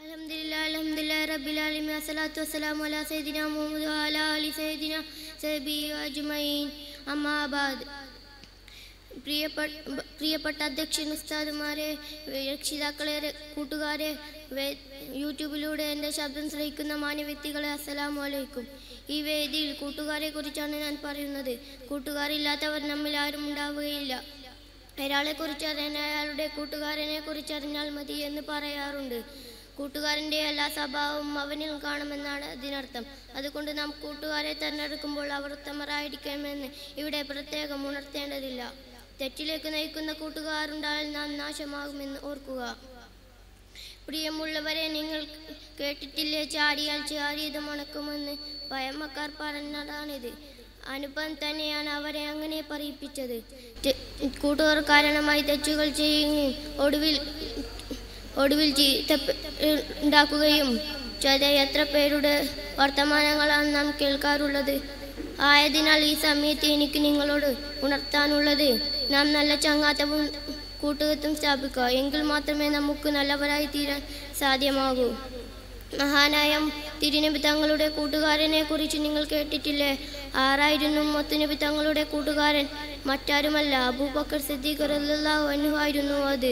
അൽഹംദുലില്ലാ അൽഹംദുലില്ലാ റബ്ബിൽ ആലമീൻ അസ്സലാത്തു വസ്സലാമു അലാ സയ്യിദിനാ മുഹമ്മദ് വഅലാ ആലി സയ്യിദിനാ സബി അജ്മഈൻ അമ്മാ ബാദ് പ്രിയപ്പെട്ട പ്രിയപ്പെട്ട അധ്യക്ഷൻ ഉസ്താദുമാരെ രക്ഷിതാക്കളെ ര- കൂട്ടുകാരെ വേ- യൂട്യൂബിലൂടെ എൻ്റെ ശബ്ദം ശ്രവിക്കുന്ന മാന്യ വ്യക്തികളെ അസ്സലാമു അലൈക്കും ഈ വേദിയിൽ കൂട്ടുകാരെ കുറിച്ചാണ് ഞാൻ പറയുന്നത് കൂട്ടുകാരില്ലാത്തവർ നമ്മിൽ ആരും ഉണ്ടാവുകയില്ല ഒരാളെ കുറിച്ച് അറിയാൻ അയാളുടെ കൂട്ടുകാരനെ കുറിച്ച് അറിഞ്ഞാൽ മതി എന്ന് പറയാറുണ്ട് കൂട്ടുകാരൻ്റെ എല്ലാ സ്വഭാവവും അവനിൽ കാണുമെന്നാണ് അതിനർത്ഥം അതുകൊണ്ട് നാം കൂട്ടുകാരെ തിരഞ്ഞെടുക്കുമ്പോൾ അവർ ഉത്തമരായിരിക്കണമെന്ന് ഇവിടെ പ്രത്യേകം ഉണർത്തേണ്ടതില്ല തെറ്റിലേക്ക് നയിക്കുന്ന കൂട്ടുകാരുണ്ടായാൽ നാം നാശമാകുമെന്ന് ഓർക്കുക പ്രിയമുള്ളവരെ നിങ്ങൾ കേട്ടിട്ടില്ലേ ചാടിയാൽ ചാടിയത് മണക്കുമെന്ന് പഴമക്കാർ പറഞ്ഞതാണിത് അനുപം തന്നെയാണ് അവരെ അങ്ങനെ പറയിപ്പിച്ചത് തെ- കൂട്ടുകാർ കാരണമായി തെറ്റുകൾ ചെയ്യുകയും ഒടുവിൽ ഒടുവിൽ ചീത്ത പേ- ഉണ്ടാക്കുകയും ചെയ്ത എത്ര പേരുടെ വർത്തമാനങ്ങളാണ് നാം കേൾക്കാറുള്ളത് ആയതിനാൽ ഈ സമയത്ത് എനിക്ക് നിങ്ങളോട് ഉണർത്താനുള്ളത് നാം നല്ല ചങ്ങാത്തവും കൂട്ടുകെട്ടും സ്ഥാപിക്കുക എങ്കിൽ മാത്രമേ നമുക്ക് നല്ലവരായി തീരാൻ സാധ്യമാകൂ മഹാനായ തിരുനബി തങ്ങളുടെ കൂട്ടുകാരനെ കുറിച്ച് നിങ്ങൾ കേട്ടിട്ടില്ലേ ആരായിരുന്നു മുത്തുനബി തങ്ങളുടെ കൂട്ടുകാരൻ മറ്റാരുമല്ല അബൂബക്കർ സിദ്ദീഖ് റളിയല്ലാഹു അൻഹു ആയിരുന്നു അത്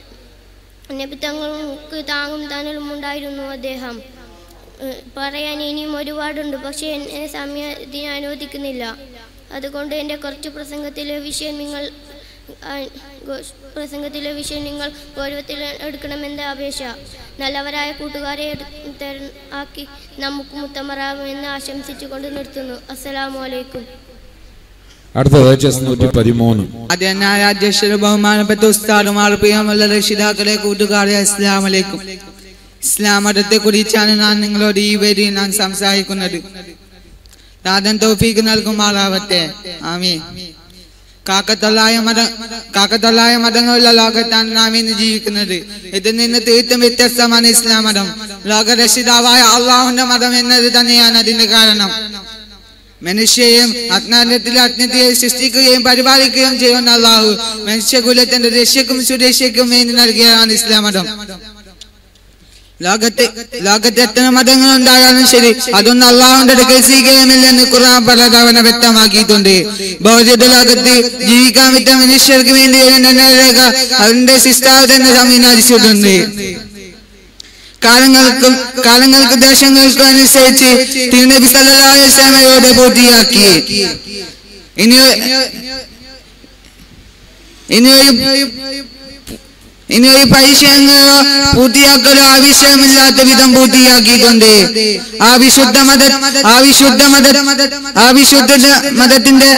നബി തങ്ങൾക്ക് താങ്ങും തണലും ഉണ്ടായിരുന്നു അദ്ദേഹം ഏഹ് പറയാൻ ഇനിയും ഒരുപാടുണ്ട് പക്ഷേ എന്നെ സമയം ഇതിന് അനുവദിക്കുന്നില്ല അതുകൊണ്ട് എൻ്റെ കുറച്ച് പ്രസംഗത്തിലെ വിഷയം നിങ്ങൾ ആ, ഗോ- പ്രസംഗത്തിലെ വിഷയം നിങ്ങൾ ഗൗരവത്തിൽ എടുക്കണമെന്ന അപേക്ഷ നല്ലവരായ കൂട്ടുകാരെ എടു- തെര- ആക്കി നമുക്ക് മുത്തമറാകുമെന്ന് ആശംസിച്ചുകൊണ്ട് നിർത്തുന്നു അസ്സലാമു അലൈക്കും അടുത്തത് ചെസ് നൂറ്റി പതിമൂന്ന് ആദ്യനായ അധ്യക്ഷര് ബഹുമാനപ്പെട്ട ഉസ്താദുമാർ പ്രിയമുള്ള രക്ഷിതാക്കളെ കൂട്ടുകാരെ അസ്ലാം വലൈക്കും ഇസ്ലാം മതത്തെ കുറിച്ചാണ് ഞാൻ നിങ്ങളോട് ഈ വരി ഞാൻ സംസാരിക്കുന്നത് ദാദൻ തോഫീക്ക് നൽകുമാറാവട്ടെ ആമീ കാക്കത്തൊള്ളായ മത കാക്കത്തൊള്ളായ മതങ്ങളുള്ള ലോകത്താണ് നാം ഇന്ന് ജീവിക്കുന്നത് ഇതിൽ നിന്ന് തീർത്തും വ്യത്യസ്തമാണ് ഇസ്ലാം മതം ലോകരക്ഷിതാവായ അള്ളാഹുന്റെ മതം എന്നത് തന്നെയാണ് അതിന്റെ കാരണം മനുഷ്യയും അജ്ഞാനത്തിൽ അജ്ഞതയെ സൃഷ്ടിക്കുകയും പരിപാലിക്കുകയും ചെയ്യുന്ന അള്ളാഹു മനുഷ്യകുലത്തിന്റെ രക്ഷയ്ക്കും സുരക്ഷയ്ക്കും വേണ്ടി നൽകിയതാണ് ഇസ്ലാം മതം ലോകത്തെ ലോകത്തെ എത്ര മതങ്ങൾ ഉണ്ടായാലും ശരി അതൊന്നും അള്ളാഹുന്റെ അടുക്കൽ സ്വീകരിക്കുന്നില്ലെന്ന് ഖുർആൻ പലതവണ വ്യക്തമാക്കിയിട്ടുണ്ട് ഭൗതിക ലോകത്ത് ജീവിക്കാൻ പറ്റിയ മനുഷ്യർക്ക് വേണ്ടി ഒരു നിർണ്ണയരേഖ അതിന്റെ സിസ്റ്റാവ് തന്നെ സംവിധാനിച്ചിട്ടുണ്ട് കാലങ്ങൾക്കും കാലങ്ങൾക്ക് ദേശങ്ങൾക്കും അനുസരിച്ച് തിരുനബി സല്ലല്ലാഹു അലൈഹി വസല്ലമയോട് പൂർത്തിയാക്കി ഇനി ഇനി ഒരു ഇനി ഒരു പരിശീലനങ്ങളോ പൂർത്തിയാക്കലോ ആവശ്യമില്ലാത്ത വിധം പൂർത്തിയാക്കിയിട്ടുണ്ട് ആ വിശുദ്ധ മത ആ വിശുദ്ധ മത ആ വിശുദ്ധ മതത്തിന്റെ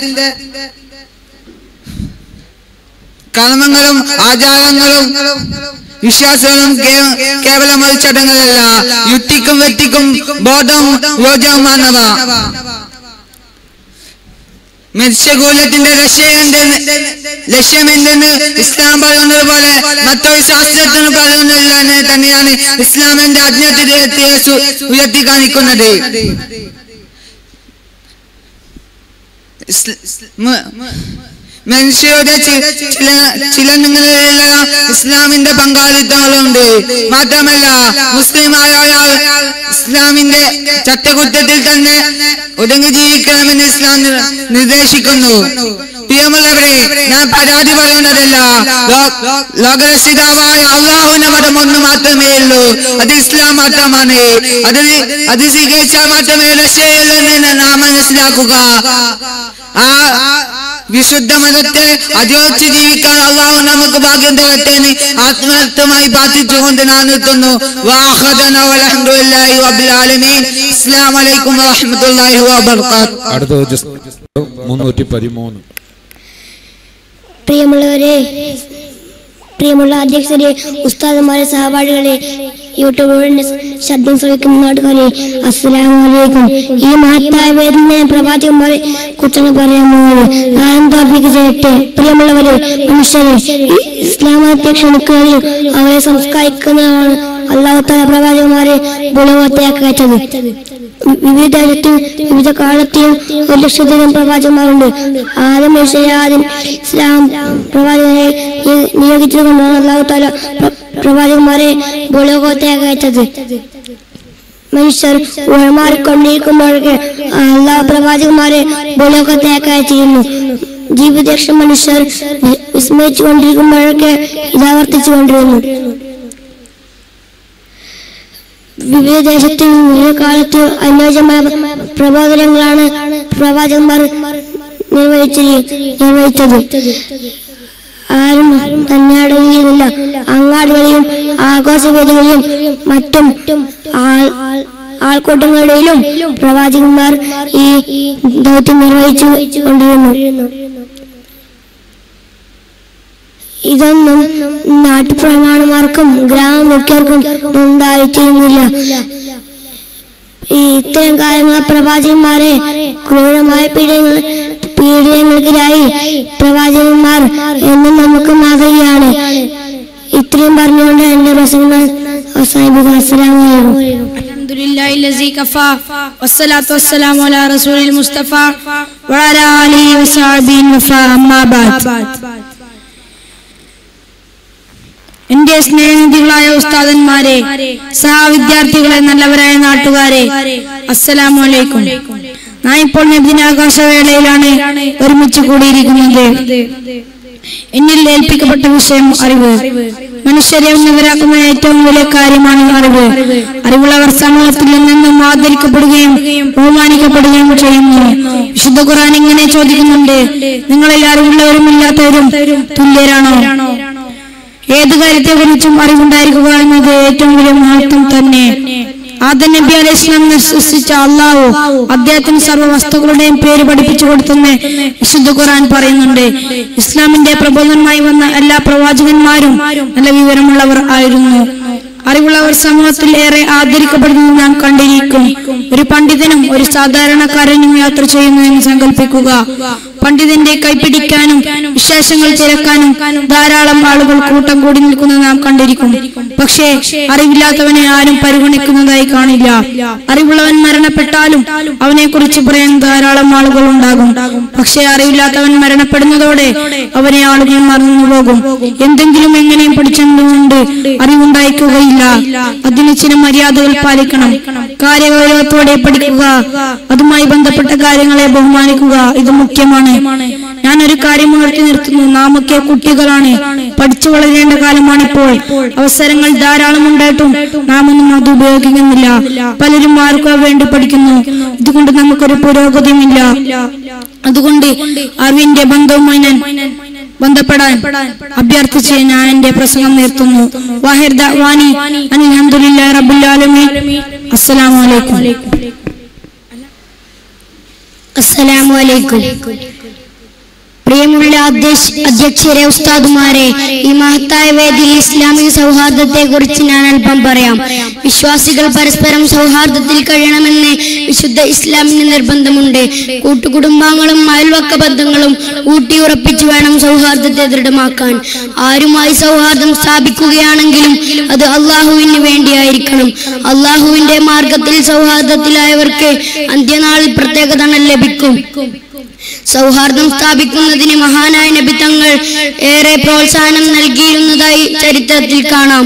കർമ്മങ്ങളും ആചാരങ്ങളും വിശ്വാസങ്ങളും കേ- കേവലം ഒരു ചടങ്ങുകളല്ല യുക്തിക്കും വ്യക്തിക്കും ബോധവും യോജവുമാണവ മത്സ്യകൂലത്തിന്റെ രക്ഷയെന്തെന്ന് ലക്ഷ്യമെന്തെന്ന് ഇസ്ലാം പറയുന്നത് പോലെ മറ്റൊരു ശാസ്ത്രത്തിന് പറയുന്നില്ല തന്നെയാണ് ഇസ്ലാമിന്റെ അജ്ഞത്തെ ഉയർത്തി കാണിക്കുന്നത് ഇസ്ല- മ- മനുഷ്യരുടെ ചി- ചില ചില നിങ്ങളിലുള്ള ഇസ്ലാമിന്റെ പങ്കാളിത്തങ്ങളുണ്ട് മാത്രമല്ല മുസ്ലിമായ ഒരാൾ ഇസ്ലാമിന്റെ ചട്ടകുറ്റത്തിൽ തന്നെ ഒതുങ്ങി ജീവിക്കണമെന്ന് ഇസ്ലാം നിർ- നിർദ്ദേശിക്കുന്നു പ്രിയമുള്ളവരെ ഞാൻ പരാതി പറയുന്നതല്ല ലോ- ലോകരക്ഷിതാവായ അള്ളാഹുവിന്റെ മതം ഒന്ന് മാത്രമേ ഉള്ളൂ അത് ഇസ്ലാം മാത്രമാണ് അത് അത് സ്വീകരിച്ചാൽ മാത്രമേ രക്ഷയുള്ളൂ എന്ന് നാം മനസ്സിലാക്കുക ആ വിശുദ്ധ മതത്തെ അജോച്ച് ജീവിക്കാൻ അള്ളാഹു നമുക്ക് ഭാഗ്യം തരട്ടെ എന്ന് ആത്മാർത്ഥമായി പ്രാർത്ഥിച്ചുകൊണ്ട് ഞാൻ നിർത്തുന്നു വാഹദന വലഹമുല്ലാഹി വബിൽ ആലമീൻ അസ്സലാമു അലൈക്കും വറഹ്മത്തുള്ളാഹി വബറകാതുഹു അടുത്തത് ചെസ് മുന്നൂറ്റി പതിമൂന്ന് പ്രിയമുള്ളവരെ പ്രിയമുള്ള അധ്യക്ഷരെ ഉസ്താദന്മാരെ സഹപാഠികളെ യൂട്യൂബിലൂടെ ശബ്ദം ശ്രമിക്കുന്ന നാട്ടുകാരെ അസ്സലാമു അലൈക്കും ഈ മഹത്തായ വേദന പ്രവാചകന്മാരെ കുറിച്ചാണ് പറയാൻ പോകുന്നത് ഞാൻ തോൽപ്പിക്ക് ചെയ്യട്ടെ പ്രിയമുള്ളവരെ മനുഷ്യരെ ഈ ഇസ്ലാം മതത്തെ ക്ഷണിക്കുകയും അവരെ സംസ്കരിക്കുന്നതാണ് അള്ളാഹു താല പ്രവാചകന്മാരെ ഗുണവത്തയാക്കി അയച്ചത് വിവിധ ഇടത്തും വിവിധ കാലത്തെയും ഒരു ലക്ഷത്തിലും പ്രവാചകന്മാരുണ്ട് ആദ്യം ആദ്യം ഇസ്ലാം പ്രവാചകനെ നിയോഗിച്ചതുകൊണ്ടാണ് അള്ളാഹു താല പ്രവാചകന്മാരെ ഭൂലോകത്തേക്ക് അയച്ചത് മനുഷ്യർ ഉഴമാറിക്കൊണ്ടിരിക്കുമ്പോഴൊക്കെ അള്ളാഹ് പ്രവാചകന്മാരെ ഭൂലോകത്തേക്ക് അയച്ചിരുന്നു ജീവിതരക്ഷ മനുഷ്യർ വിസ്മയിച്ചു കൊണ്ടിരിക്കുമ്പോഴൊക്കെ ഇതാവർത്തിച്ചു കൊണ്ടിരുന്നു വിവിധ ദേശത്തും വിവിധ കാലത്ത് അനുയോജ്യമായ പ്രബോധനങ്ങളാണ് പ്രവാചകന്മാർ നിർവഹിച്ചത് നിർവഹിച്ചത് ആരും തന്നെ അടങ്ങിയിരുന്നില്ല അങ്ങാടികളിലും ആഘോഷവേദികളിലും മറ്റും ആൾ ആൾക്കൂട്ടങ്ങളുടെയിലും പ്രവാചകന്മാർ ഈ ദൗത്യം നിർവഹിച്ചു കൊണ്ടിരുന്നു ഇതൊന്നും നാട്ടുപ്രമാണമാർക്കും ഗ്രാമമുഖ്യർക്കും ഉണ്ടായിത്തീരുന്നില്ല ഈ ഇത്തരം കാര്യങ്ങൾ പ്രവാചകന്മാരെ ക്രൂരമായ പീഡനങ്ങൾ പീഡനങ്ങൾക്കെതിരായി പ്രവാചകന്മാർ എന്നും നമുക്ക് മാതൃകയാണ് ഇത്രയും പറഞ്ഞുകൊണ്ട് എന്റെ പ്രസംഗം അവസാനിപ്പിക്കുക അസ്സലാമലൈക്കും الحمد لله الذي كفى والصلاة والسلام على رسول المصطفى وعلى آله وصحبه وفا أما بعد എന്റെ സ്നേഹിതങ്ങളായ ഉസ്താദന്മാരെ സഹവിദ്യാർത്ഥികളെ നല്ലവരായ നാട്ടുകാരെ അസ്സലാമു അലൈക്കും ഞാൻ ഇപ്പോൾ നബിദിനാകാശവേളയിലാണ് ഒരുമിച്ച് കൂടിയിരിക്കുന്നത് എന്നിൽ ഏൽപ്പിക്കപ്പെട്ട വിഷയം അറിവ് മനുഷ്യരെ ഉന്നതരാക്കുന്ന ഏറ്റവും വലിയ കാര്യമാണ് അറിവ് അറിവുള്ളവർ സമൂഹത്തിൽ നിന്നും ആദരിക്കപ്പെടുകയും ബഹുമാനിക്കപ്പെടുകയും ചെയ്യുന്നു വിശുദ്ധ ഖുർആൻ ഇങ്ങനെ ചോദിക്കുന്നുണ്ട് നിങ്ങളിൽ അറിവുള്ളവരും ഇല്ലാത്തവരും തുല്യരാണോ ഏത് കാര്യത്തെ കുറിച്ചും അറിവുണ്ടായിരിക്കുക എന്നത് ഏറ്റവും വലിയ മഹത്വം തന്നെ ആദം നബി അലൈഹി ഇസ്ലാം സൃഷ്ടിച്ച അള്ളാഹു അദ്ദേഹത്തിന് സർവ്വ വസ്തുക്കളുടെയും പേര് പഠിപ്പിച്ചു കൊടുത്തെന്ന് വിശുദ്ധ ഖുർആൻ പറയുന്നുണ്ട് ഇസ്ലാമിന്റെ പ്രബോധനമായി വന്ന എല്ലാ പ്രവാചകന്മാരും നല്ല വിവരമുള്ളവർ ആയിരുന്നു അറിവുള്ളവർ സമൂഹത്തിൽ ഏറെ ആദരിക്കപ്പെടുന്നത് നാം കണ്ടിരിക്കും ഒരു പണ്ഡിതനും ഒരു സാധാരണക്കാരനും യാത്ര ചെയ്യുന്നു എന്ന് സങ്കല്പിക്കുക പണ്ഡിതന്റെ കൈപ്പിടിക്കാനും വിശേഷങ്ങൾ തിരക്കാനും ധാരാളം ആളുകൾ കൂട്ടം കൂടി നിൽക്കുന്നത് നാം കണ്ടിരിക്കും പക്ഷേ അറിവില്ലാത്തവനെ ആരും പരിഗണിക്കുന്നതായി കാണില്ല അറിവുള്ളവൻ മരണപ്പെട്ടാലും അവനെ കുറിച്ച് പറയാൻ ധാരാളം ആളുകൾ ഉണ്ടാകും പക്ഷേ അറിവില്ലാത്തവൻ മരണപ്പെടുന്നതോടെ അവനെ ആളുകൾ മറന്നുപോകും എന്തെങ്കിലും എങ്ങനെയും പഠിച്ചതുകൊണ്ട് അറിവുണ്ടായിക്കുകയില്ല അതിന് ചില മര്യാദകൾ പാലിക്കണം കാര്യഗൗരവത്തോടെ പഠിക്കുക അതുമായി ബന്ധപ്പെട്ട കാര്യങ്ങളെ ബഹുമാനിക്കുക ഇത് മുഖ്യമാണ് ഞാൻ ഒരു കാര്യം ഉണർത്തി നിർത്തുന്നു നാം ഒക്കെ കുട്ടികളാണ് പഠിച്ചു വളരേണ്ട കാലമാണിപ്പോൾ അവസരങ്ങൾ ധാരാളം ഉണ്ടായിട്ടും നാം ഒന്നും അത് ഉപയോഗിക്കുന്നില്ല പലരും ആർക്കോ വേണ്ടി പഠിക്കുന്നു ഇതുകൊണ്ട് നമുക്കൊരു പുരോഗതിയുമില്ല അതുകൊണ്ട് അറിവിന്റെ ബന്ധവുമായി ഞാൻ ബന്ധപ്പെടാൻ അഭ്യർത്ഥിച്ച് ഞാൻ എന്റെ പ്രസംഗം നിർത്തുന്നു വാഹിർ ദഅ്വാനി അനിൽ ഹംദുലില്ലാഹി റബ്ബിൽ ആലമീൻ അസ്സലാമു അലൈക്കും അസ്സലാമു അലൈക്കും പ്രിയമുള്ള അധ്യക്ഷ- അധ്യക്ഷരെ ഉസ്താദുമാരെ ഈ മഹത്തായ വേദിയിൽ ഇസ്ലാമിക സൗഹാർദ്ദത്തെ കുറിച്ച് ഞാൻ അല്പം പറയാം വിശ്വാസികൾ പരസ്പരം സൗഹാർദ്ദത്തിൽ കഴിയണമെന്ന് വിശുദ്ധ ഇസ്ലാമിന് നിർബന്ധമുണ്ട് കൂട്ടുകുടുംബാംഗങ്ങളും അയൽവക്ക ബന്ധങ്ങളും ഊട്ടിയുറപ്പിച്ചു വേണം സൗഹാർദ്ദത്തെ ദൃഢമാക്കാൻ ആരുമായി സൗഹാർദ്ദം സ്ഥാപിക്കുകയാണെങ്കിലും അത് അള്ളാഹുവിന് വേണ്ടിയായിരിക്കണം അള്ളാഹുവിന്റെ മാർഗത്തിൽ സൗഹാർദ്ദത്തിലായവർക്ക് അന്ത്യനാളിൽ പ്രത്യേകത ലഭിക്കും സൗഹാർദ്ദം സ്ഥാപിക്കുന്നതിന് മഹാനായ നബി തങ്ങൾ ഏറെ പ്രോത്സാഹനം നൽകിയിരുന്നതായി ചരിത്രത്തിൽ കാണാം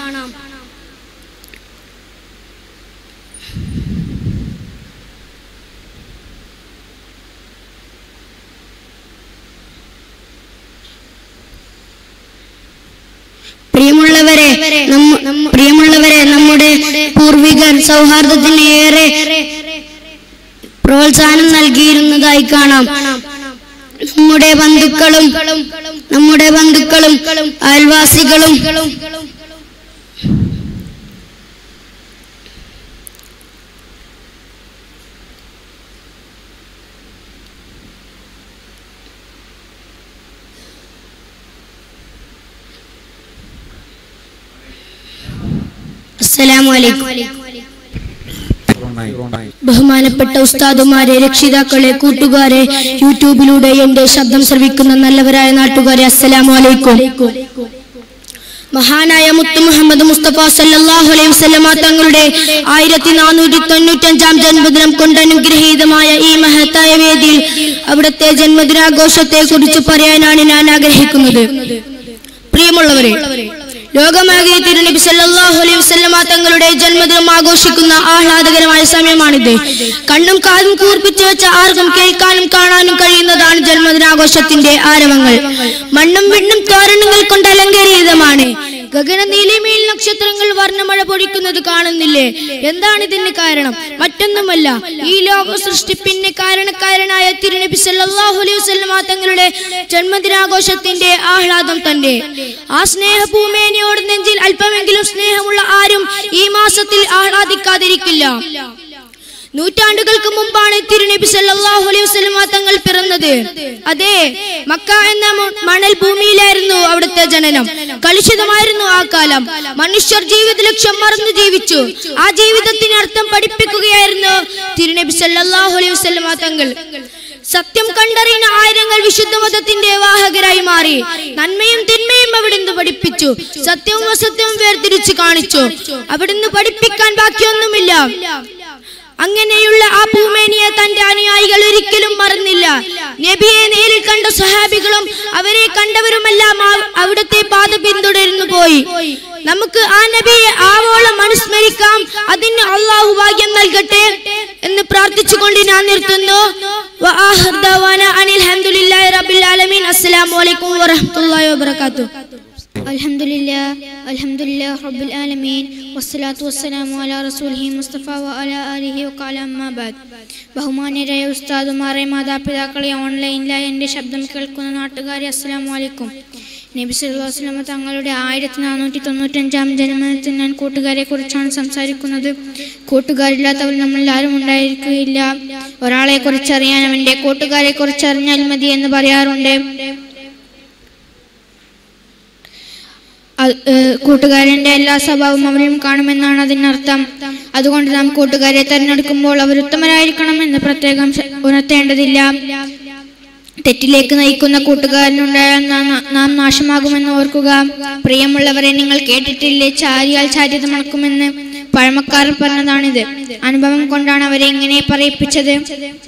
പ്രിയമുള്ളവരെ നമ്മ- പ്രിയമുള്ളവരെ നമ്മുടെ പൂർവികർ സൗഹാർദ്ദത്തിന് ഏറെ പ്രോത്സാഹനം നൽകിയിരുന്നതായി കാണാം നമ്മുടെ ബന്ധുക്കളും നമ്മുടെ ബന്ധുക്കളും അയൽവാസികളും അസ്സലാമു അലൈക്കും ബഹുമാനപ്പെട്ട ഉസ്താദുമാരെ രക്ഷിതാക്കളെ കൂട്ടുകാരെ യൂട്യൂബിലൂടെ എന്റെ ശബ്ദം ശ്രവിക്കുന്ന നല്ലവരായ നാട്ടുകാരെ അസ്സലാമു അലൈക്കും മഹാനായ മുത്തു മുഹമ്മദ് മുസ്തഫ സല്ലല്ലാഹു അലൈഹി വസല്ലമ തങ്ങളുടെ ആയിരത്തി നാനൂറ്റി തൊണ്ണൂറ്റഞ്ചാം ജന്മദിനം കൊണ്ട് അനുഗ്രഹീതമായ ഈ മഹത്തായ വേദിയിൽ അവിടുത്തെ ജന്മദിനാഘോഷത്തെ കുറിച്ച് പറയാനാണ് ഞാൻ ആഗ്രഹിക്കുന്നത് പ്രിയമുള്ളവരെ ലോകമാകെ തിരുനബി സല്ലല്ലാഹു അലൈഹി വസല്ലമ തങ്ങളുടെ ജന്മദിനം ആഘോഷിക്കുന്ന ആഹ്ലാദകരമായ സമയമാണിത് കണ്ണും കാതും കൂർപ്പിച്ചു വെച്ച ആർക്കും കേൾക്കാനും കാണാനും കഴിയുന്നതാണ് ജന്മദിനാഘോഷത്തിന്റെ ആരവങ്ങൾ മണ്ണും വിണ്ണും തോരണങ്ങൾ കൊണ്ട് അലങ്കരിതമാണ് ഗഗന നീലിമയിൽ നക്ഷത്രങ്ങൾ വർണ്ണമഴ പൊഴിക്കുന്നത് കാണുന്നില്ലേ എന്താണ് ഇതിന് കാരണം മറ്റൊന്നുമല്ല ഈ ലോക സൃഷ്ടിപ്പിന് കാരണക്കാരനായ തിരുനബി സല്ലല്ലാഹു അലൈഹി വസല്ലമ തങ്ങളുടെ ജന്മദിനാഘോഷത്തിന്റെ ആഹ്ലാദം തന്നെ ആ സ്നേഹഭൂമേനയോട് നെഞ്ചിൽ അല്പമെങ്കിലും സ്നേഹമുള്ള ആരും ഈ മാസത്തിൽ ആഹ്ലാദിക്കാതിരിക്കില്ല നൂറ്റാണ്ടുകൾക്ക് മുമ്പാണ് തിരുനബി സല്ലല്ലാഹു അലൈഹി വസല്ലമ തങ്ങൾ പിറന്നത് അതെ മക്ക എന്ന മു- മണൽ ഭൂമിയിലായിരുന്നു അവിടുത്തെ ജനനം കലുഷിതമായിരുന്നു ആ കാലം മനുഷ്യർ ജീവിത ലക്ഷ്യം മറന്നു ജീവിച്ചു ആ ജീവിതത്തിന് അർത്ഥം പഠിപ്പിക്കുകയായിരുന്നു തിരുനബി സല്ലല്ലാഹു അലൈഹി വസല്ലമ തങ്ങൾ സത്യം കണ്ടറിയുന്ന ആയിരങ്ങൾ വിശുദ്ധ മതത്തിന്റെ വാഹകരായി മാറി നന്മയും തിന്മയും അവിടുന്ന് പഠിപ്പിച്ചു സത്യവും അസത്യവും വേർതിരിച്ചു കാണിച്ചു അവിടുന്ന് പഠിപ്പിക്കാൻ ബാക്കിയൊന്നുമില്ല അങ്ങനെയുള്ള ആ ഭൂമേനിയെ തന്റെ അനുയായികൾ ഒരിക്കലും മറന്നില്ല നബിയെ നേരിൽ കണ്ട സഹാബികളും അവരെ കണ്ടവരുമെല്ലാം ആ- അവിടുത്തെ പാത പിന്തുടർന്നു പോയി നമുക്ക് ആ നബിയെ ആവോളം അനുസ്മരിക്കാം അതിന് അള്ളാഹു ഭാഗ്യം നൽകട്ടെ എന്ന് പ്രാർത്ഥിച്ചുകൊണ്ട് ഞാൻ നിർത്തുന്നു വആഖിർ ദഅവാന അനിൽ ഹംദുലില്ലാഹി റബ്ബിൽ ആലമീൻ അസ്സലാമു അലൈക്കും വറഹ്മത്തുള്ളാഹി വബറകാതുഹു الحمد لله الحمد لله رب العالمين والصلاة والسلام على رسوله മുസ്തഫ وعلى آله وقال أما بعد ബഹുമാന്യരായ ഉസ്താദുമാരെ മാതാപിതാക്കളെ ഓൺലൈനിലായി എൻ്റെ ശബ്ദം കേൾക്കുന്ന നാട്ടുകാരെ അസ്സലാമു അലൈക്കും നബി സല്ലല്ലാഹു അലൈഹി വസല്ലമ തങ്ങളുടെ ആയിരത്തി നാനൂറ്റി തൊണ്ണൂറ്റഞ്ചാം ജന്മദിനത്തിൽ ഞാൻ കൂട്ടുകാരെ കുറിച്ചാണ് സംസാരിക്കുന്നത് കൂട്ടുകാരില്ലാത്തവർ നമ്മൾ ആരും ഉണ്ടായിരിക്കുകയില്ല ഒരാളെ കുറിച്ചറിയാൻ അവൻ്റെ കൂട്ടുകാരെ കുറിച്ചറിഞ്ഞാൽ മതി എന്ന് പറയാറുണ്ട് അത്, ഏഹ്, കൂട്ടുകാരന്റെ എല്ലാ സ്വഭാവവും അവരിലും കാണുമെന്നാണ് അതിനർത്ഥം അതുകൊണ്ട് നാം കൂട്ടുകാരെ തെരഞ്ഞെടുക്കുമ്പോൾ അവർ ഉത്തമരായിരിക്കണം എന്ന് പ്രത്യേകം ശ- ഉണർത്തേണ്ടതില്ല തെറ്റിലേക്ക് നയിക്കുന്ന കൂട്ടുകാരനുണ്ടായാൽ നാം നാം നാശമാകുമെന്ന് ഓർക്കുക പ്രിയമുള്ളവരെ നിങ്ങൾ കേട്ടിട്ടില്ലേ ചാരിയാൽ ചാരിത മണക്കുമെന്ന് പഴമക്കാർ പറഞ്ഞതാണിത് അനുഭവം കൊണ്ടാണ് അവരെ ഇങ്ങനെ പറയിപ്പിച്ചത്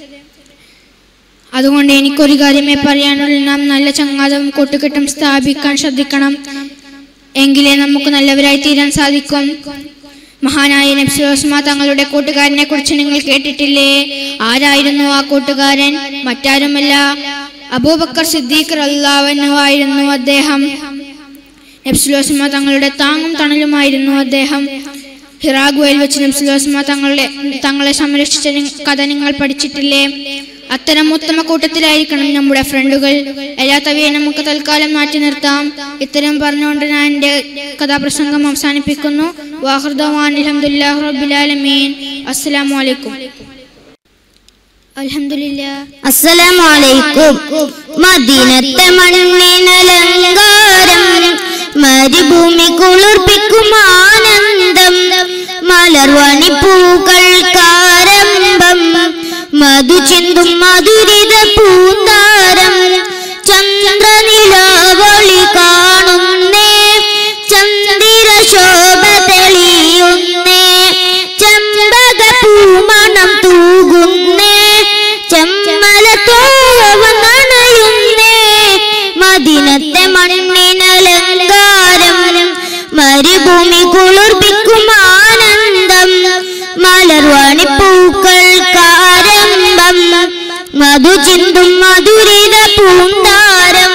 അതുകൊണ്ട് എനിക്കൊരു കാര്യമേ പറയാനുള്ളൂ നാം നല്ല ചങ്ങാതവും കൂട്ടുകെട്ടും സ്ഥാപിക്കാൻ ശ്രദ്ധിക്കണം എങ്കിലേ നമുക്ക് നല്ലവരായി തീരാൻ സാധിക്കും മഹാനായ നബ്സുലോസ്മ തങ്ങളുടെ കൂട്ടുകാരനെ കുറിച്ച് നിങ്ങൾ കേട്ടിട്ടില്ലേ ആരായിരുന്നു ആ കൂട്ടുകാരൻ മറ്റാരുമല്ല അബൂബക്കർ സിദ്ദീഖ് അള്ളാവനുമായിരുന്നു അദ്ദേഹം നബ്സുലോസ്മ തങ്ങളുടെ താങ്ങും തണലുമായിരുന്നു അദ്ദേഹം ഹിറാഗുവയിൽ വെച്ച് നബ്സുലോസ്മ തങ്ങളുടെ തങ്ങളെ സംരക്ഷിച്ച നി- കഥ നിങ്ങൾ പഠിച്ചിട്ടില്ലേ അത്തരം ഉത്തമ കൂട്ടത്തിലായിരിക്കണം നമ്മുടെ ഫ്രണ്ടുകൾ എല്ലാത്തവയെ നമുക്ക് തൽക്കാലം മാറ്റി നിർത്താം ഇത്തരം പറഞ്ഞുകൊണ്ട് ഞാൻ എൻ്റെ കഥാപ്രസംഗം അവസാനിപ്പിക്കുന്നു വാഹൃദവാൻ അലഹമുല്ലാ റബ്ബുലാലമീൻ അസ്സലാമു അലൈക്കും അൽഹംദുലില്ലാ അസ്സലാമലൈക്കും മദീനത്തെ മണ്ണിനലങ്കാരം മരുഭൂമി കുളിർപ്പിക്കും ആനന്ദം മലർവണി പൂക്കൾക്കാരംഭം മധു ചിന്തും മധുരിത പൂന്താരം ചന്ദ്രനിലാവളി കാണുന്നേ ചന്ദ്ര ശോഭ തെളിയുന്നേ ചെമ്പക പൂമണം തൂകുന്നേ ചെമ്മലത്തോവ നനയുന്നേ മദിനത്തെ മണ്ണിനലങ്കാരം മരുഭൂമി കുളിർപ്പിക്കും ആനന്ദം മലർവാണി പൂക്കൾക്കാരംഭം മധു ചിന്തും മധുരിത പൂന്താരം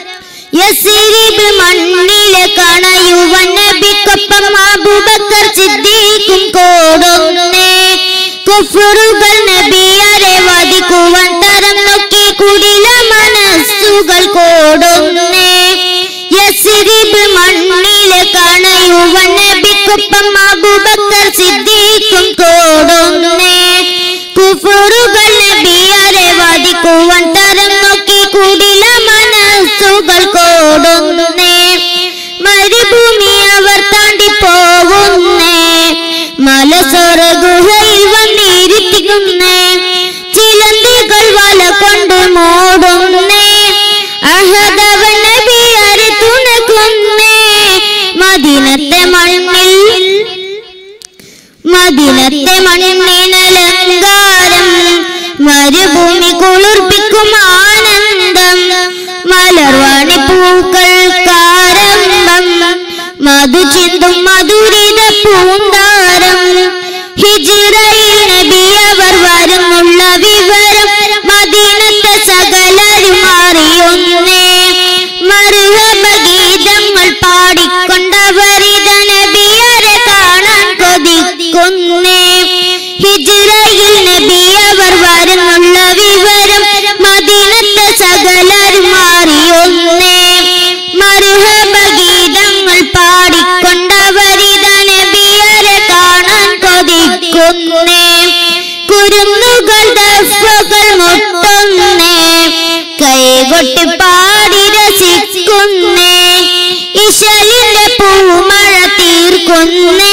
യസിരിബ് മണ്ണിലെ കണയുവൻ നബിക്കൊപ്പം അബൂബക്കർ സിദ്ദീഖും കോടുന്നേ കുഫറുകൾ നബിയരെ വധിക്കുവാൻ തരം നോക്കി കുടില മനസ്സുകൾ കോടുന്നേ യസിരിബ് മണ്ണിലെ കണയുവൻ നബിക്കൊപ്പം അബൂബക്കർ സിദ്ദീഖും കോടുന്നേ കുഫറുകൾ നബിയരെ വധിക്കുവാൻ തരം നോക്കി കുടില മനസ്സുകൾ കോടുന്നേ മരുഭൂമി അവർ താണ്ടി പോകുന്നേ മലസോറ ഗുഹയിൽ വന്നിരിക്കുന്നേ ചിലന്തികൾ വല കൊണ്ട് മൂടുന്നേ അഹദവൻ നബിയരെ തുണക്കുന്നേ മദീനത്തെ മണ്ണിൽ മദിനത്തെ മണ്ണിനലങ്കാരം മരുഭൂമി കുളിർപ്പിക്കും ആനന്ദം മലർവാണി പൂക്കൾക്കാരംഭം മധു ചിന്തും മധുരിത പൂന്താരം ഹിജിറയിൽ നബിയവർ വരുന്നുള്ള വിവരം മദീനത്തെ സകലരും അറിയുന്നേ മറുഹബ ഗീതങ്ങൾ പാടിക്കൊണ്ടവരിത നബിയരെ കാണാൻ കൊതിക്കുന്നേ ഹിജിറയിൽ നബിയവർ വരുന്നുള്ള വിവരം മദീനത്തെ സകലരും അറിയുന്നേ മറുഹബ ഗീതങ്ങൾ പാടിക്കൊണ്ടവരിത നബിയരെ കാണാൻ കൊതിക്കുന്നേ കുരുന്നുകൾ ദഫകൾ മുട്ടുന്നേ കൈകൊട്ടി പാടി രസിക്കുന്നേ ഇശലിന്റെ പൂമഴ തീർക്കുന്നേ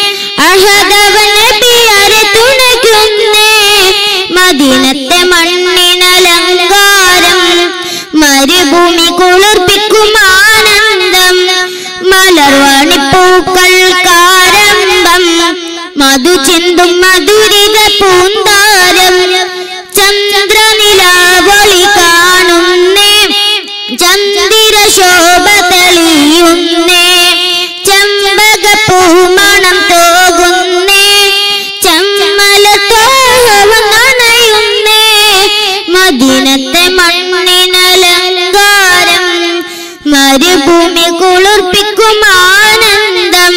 അഹദവൻ നബിയരെ തുണയ്ക്കുന്നേ മദീനത്തെ മണ്ണിനലങ്കാരം മരുഭൂമി കുളിർപ്പിക്കും ആനന്ദം മലർവാണിപ്പൂക്കൾ കാരംഭം മധു ചിന്തും മധുരിത പൂന്താരം ചന്ദ്രനിലാവളി കാണുന്നേ ചന്ദ്ര ശോഭ തെളിയുന്നേ ചെമ്പക പൂമണം തോകുന്നേ ചമ്മല തോഹവം നനയുന്നേ മദീനത്തെ മണ്ണിനലങ്കാരം മരുഭൂമി കുളിർപ്പിക്കും ആനന്ദം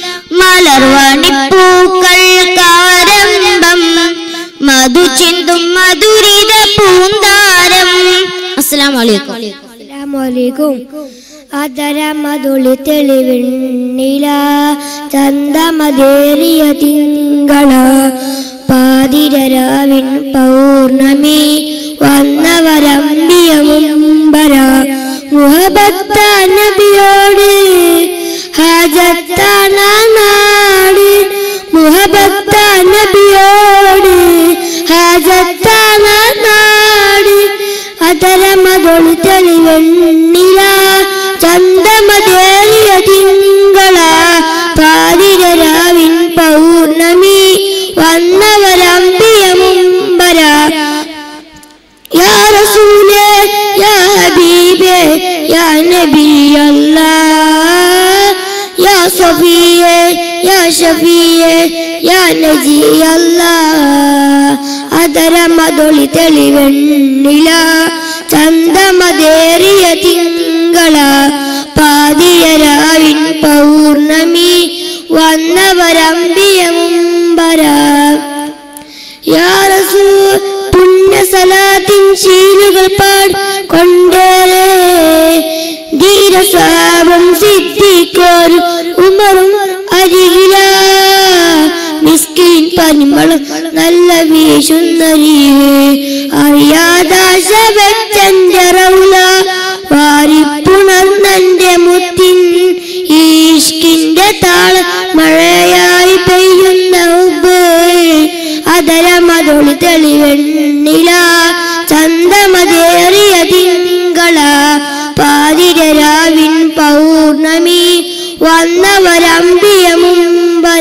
മലർവാണിപ്പൂക്കൾ കാരംഭം മധു ചിന്തും മധുരിത പൂന്താരം അസ്സലാം വലൈക്കും അസ്സലാമലൈക്കും അതര മധുളി തെളിവെണ്ണില ചന്തമതേറിയ തിങ്കള പാതിരരാവിൻ പൗർണമി വന്നവരമ്പിയ മുമ്പര മുഹബത്ത നബിയോട് ഹാജത്താന നാട് മുഹബത്ത നബിയോട് ഹാജത്താന നാട് അതരമതൊളു തെളിവെണ്ണില ചന്തമതേറിയ തിങ്കള പാതിരരാവിൻ പൗർണമി വന്നവരമ്പിയ മുമ്പര യാ റസൂലേ യാ ഹബീബേ യാ നബി അല്ലാഹ് യാ സഫിയേ യാ ഷഫിയേ യാ നജി അല്ലാഹ് അതരമതൊളി തെളിവെണ്ണില ചന്തമതേറിയ തിങ്കള പാതിയരാവിൻ പൗർണമി വന്നവരമ്പിയ മുമ്പര യാ റസൂൽ പുണ്യ സലാത്തിൻ ശീലുകൾ പാട് കൊണ്ടേറെ ധീരസ്വാപം സിദ്ധിക്കോരും ഉമറും അരികില മിസ്കിൻ പരിമളം നല്ല വീശുന്നരീവേ അറിയാതാശ വെച്ചന്റെ റൗല വാരിപ്പുണർന്നെന്റെ മുത്തിൻ ഈഷ്കിന്റെ താള മഴയായി പെയ്യുന്ന ഉബ് അതരമതൊളി തെളിവെണ്ണില ചന്തമതേറിയ തിങ്കള പാതിരരാവിൻ പൗർണമി വന്നവരമ്പിയ മുമ്പര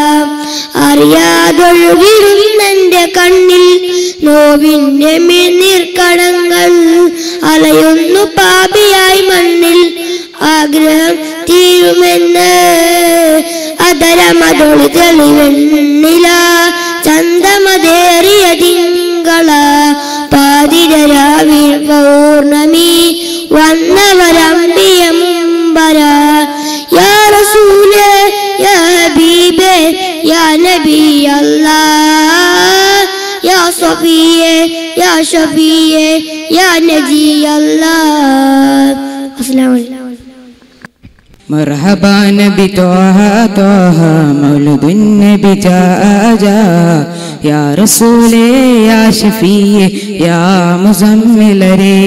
അറിയാതൊഴുകിടുന്നെന്റെ കണ്ണിൽ നോവിന്റെ നീർക്കണങ്ങൾ അലയുന്നു പാപിയായി മണ്ണിൽ ആഗ്രഹം തീരുമെന്ന് അതരമതൊളി തെളിവെണ്ണില ചന്തമതേറിയ തിങ്കള പാതിരരാവിൽ പൗർണമി വന്നവരമ്പിയ മുമ്പര യാ റസൂലേ യാ ഹബീബേ യാ നബി അല്ലാഹ് യാ സഫിയേ യാ ഷഫിയേ യാ നജി അല്ലാഹ് അസ്സലാമു അലൈക്കും مرحبا نبي طه طه مولد النبي جاء جاء يا رسول يا شفيع يا مزمل ري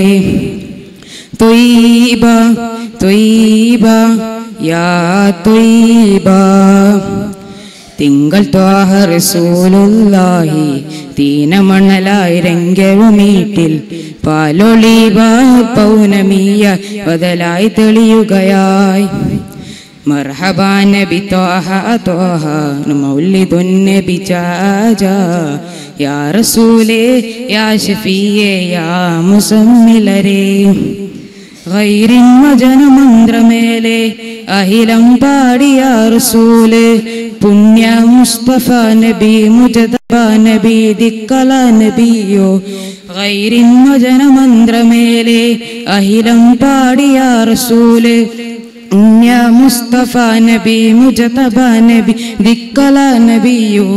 طيبة طيبة يا طيبة തിങ്കൾ ത്വാഹ റസൂലുള്ളാഹി തീനമണലായി രംഗവുമീട്ടിൽ പാലൊളിവ പൗനമിയ ബദലായി തെളിയുകയായി مرحبا نبي طه طه مولد النبي جاجا يا رسولي يا شفيع يا مسمل ري ഗൈരിന്മ ജനമന്ത്രമേലെ അഹിലം പാടിയ റസൂല് പുണ്യ മുസ്തഫ നബി മുജതബ നബി ദിക്കല നബിയോ ഗൈരിന്മ ജനമന്ത്രമേലെ അഹിലം പാടിയ റസൂല് പുണ്യ മുസ്തഫ നബി മുജതബ നബി ദിക്കല നബിയോ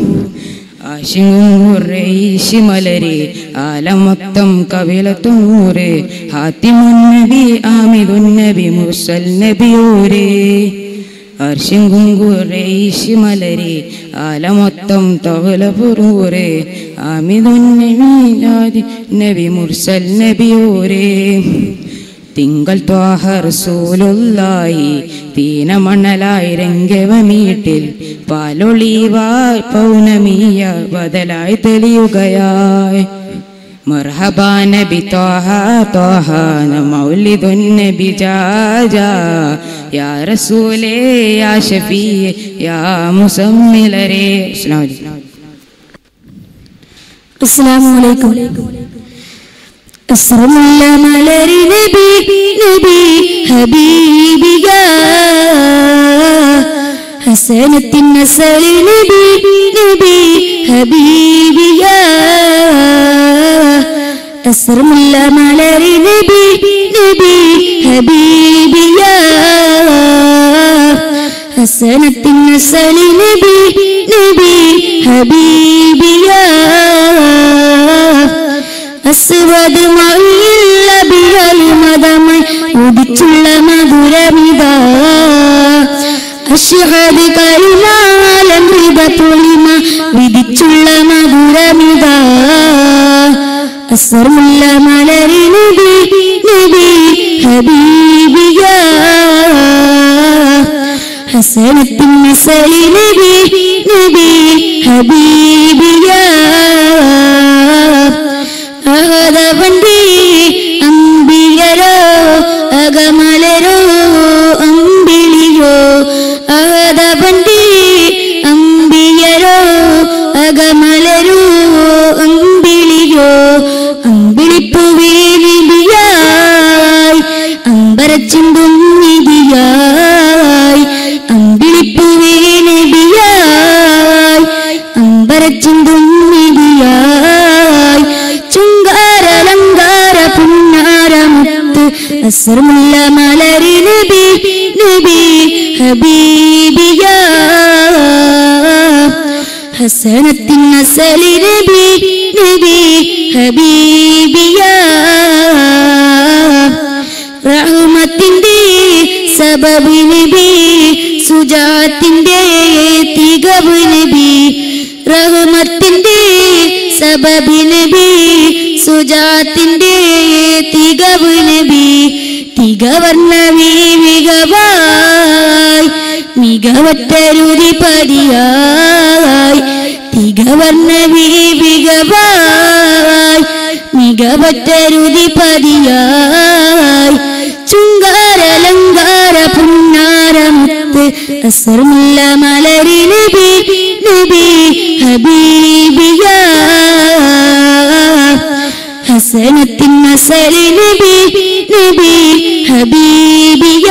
ആശിങ്ങൂറേശി മലരെ ആലമൊത്തം കവിലത്തൂരെ ഹാത്തിമുൻ നബി ആമിദുൻ നബി മുസൽ നബിയോരേ അർശിങ്കുങ്കുറേശി മലരെ ആലമൊത്തം തകലപുറൂരെ ആമിദുൻ നബി നബി മുർസൽ നബിയോരേ തിങ്കൾ ത്വാഹ റസൂലുള്ളായി തീനമണലായി രംഗവമീട്ടിൽ പാലൊളിവായ് പൗനമീയ ബദലായി തെളിയുകയായി مرحبا نبي طه طه مولد النبي جاجا يا رسول يا شفيع يا مسمل ري السلام عليكم അസ്സലാമു അലൈക്കും അസ്സലാമുള്ള മലരി നബി നബി ഹബീബിക ഹസനത്തിൻ നസലി നബി നബി ഹബീബിക അസ്സലാമുള്ള മലരി നബി നബി ഹബീബിക ഹസനത്തിൻ നസലി നബി നബി ഹബീബിയ അസ്വദ് മൊഴിയുള്ള ബിഹൽ മതമായി ഉദിച്ചുള്ള മധുരമിത അശ്വത് കരുണാലമൃത പൊളിമ വിധിച്ചുള്ള മധുരമിത അസറുള്ള മലരി നബി നബി ഹബീബിയ ഹസനത്തിൻ നസലി നബി നബി ഹബീബിയ അഹദവണ്ടി അമ്പിയരോ അകമലരോ അമ്പിളിയോ അഹദവണ്ടി അമ്പിയരോ അകമലരോ അമ്പിളിയോ അമ്പിളിപ്പുവേ നബിയായി അമ്പരച്ചിന്തും നിധിയായി അമ്പിളിപ്പുവേ നബിയായി അമ്പരച്ചിന്തും നിധിയായി ചുങ്കാരലങ്കാര പുന്നാരമുത്ത് അസർമുല്ല മലരി നബി നബി ഹബീബിയ ഹസനത്തിൻ നസലി നബി നബി ഹബീബിയ റഹ്മത്തിന്റെ സബബ് നബി സുജാത്തിന്റെ തികവ് നബി റഹ്മത്തിന്റെ സബബ് നബി സുജാത്തിന്റെ തികവ് നബി തികവർണ്ണ മികവായി മികവറ്റരുതി പതിയായി തികവർണ്ണ മികവായി മികവറ്റരുതി പതിയായി ചുങ്കാരലങ്കാര പുന്നാരമുത്ത് അസർമുല്ല മലരി നബി നബി ഹബീബിയ ഹസനത്തിൻ നസലി നബി നബി ഹബീബിയ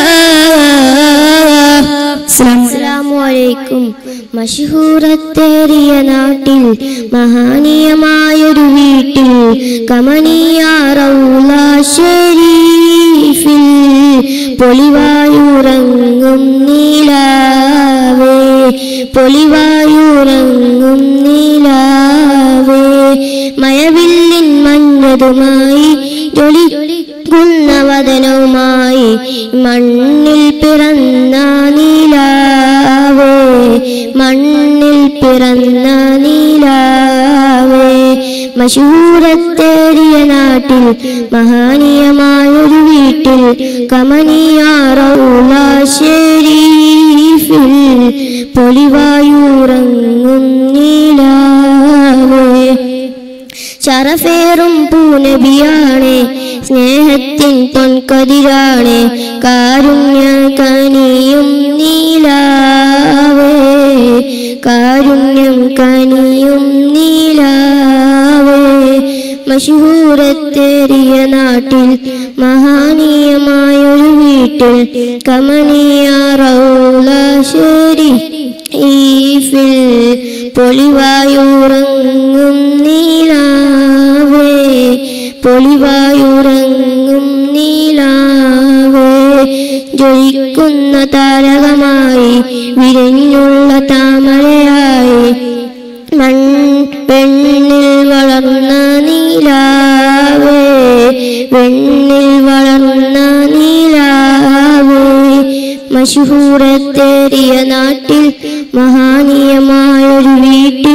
അസ്സലാമു അസ്സലാമു അലൈക്കും മഷഹൂറത്തേറിയ നാട്ടിൽ മഹാനീയമായൊരു വീട്ടിൽ കമനീയാറൗല ഷരീഫിൽ പൊളിവായുറങ്ങും നീലാവേ പൊളിവായുറങ്ങും നീലാവേ മയവില്ലിൻ മഞ്ഞതുമായി ജൊളി വദനവുമായി മണ്ണിൽ പിറന്ന നീലാവേ മണ്ണിൽ പിറന്ന നീലാവേ മഷൂരത്തേറിയ നാട്ടിൽ മഹാനീയമായൊരു വീട്ടിൽ കമനീയാറൗല ഷെരീഫിൽ പൊളിവായുറങ്ങും നീലാവേ ശറഫേറും പൂനബിയാണ് സ്നേഹത്തിൻ പൊൻകതിരാണ് കാരുണ്യ കനിയും നീലാവേ കാരുണ്യം കനിയും നീലാവേ മഷൂരത്തേറിയ നാട്ടിൽ മഹാനീയമായൊരു വീട്ടിൽ കമനീയ റൗളശ്ശേരി ഈഫിൽ പൊളിവായുറങ്ങും നീലാവേ പൊളിവായുറങ്ങും നീലാവേ ജ്വലിക്കുന്ന താരകമായി വിരിഞ്ഞുള്ള താമരയായി മൺ വെണ്ണിൽ വളർന്ന നീലാവേ വെണ്ണിൽ വളർന്ന നീലാവേ മഷൂറത്തേറിയ നാട്ടിൽ മഹാനീയമായൊരു വീട്ടിൽ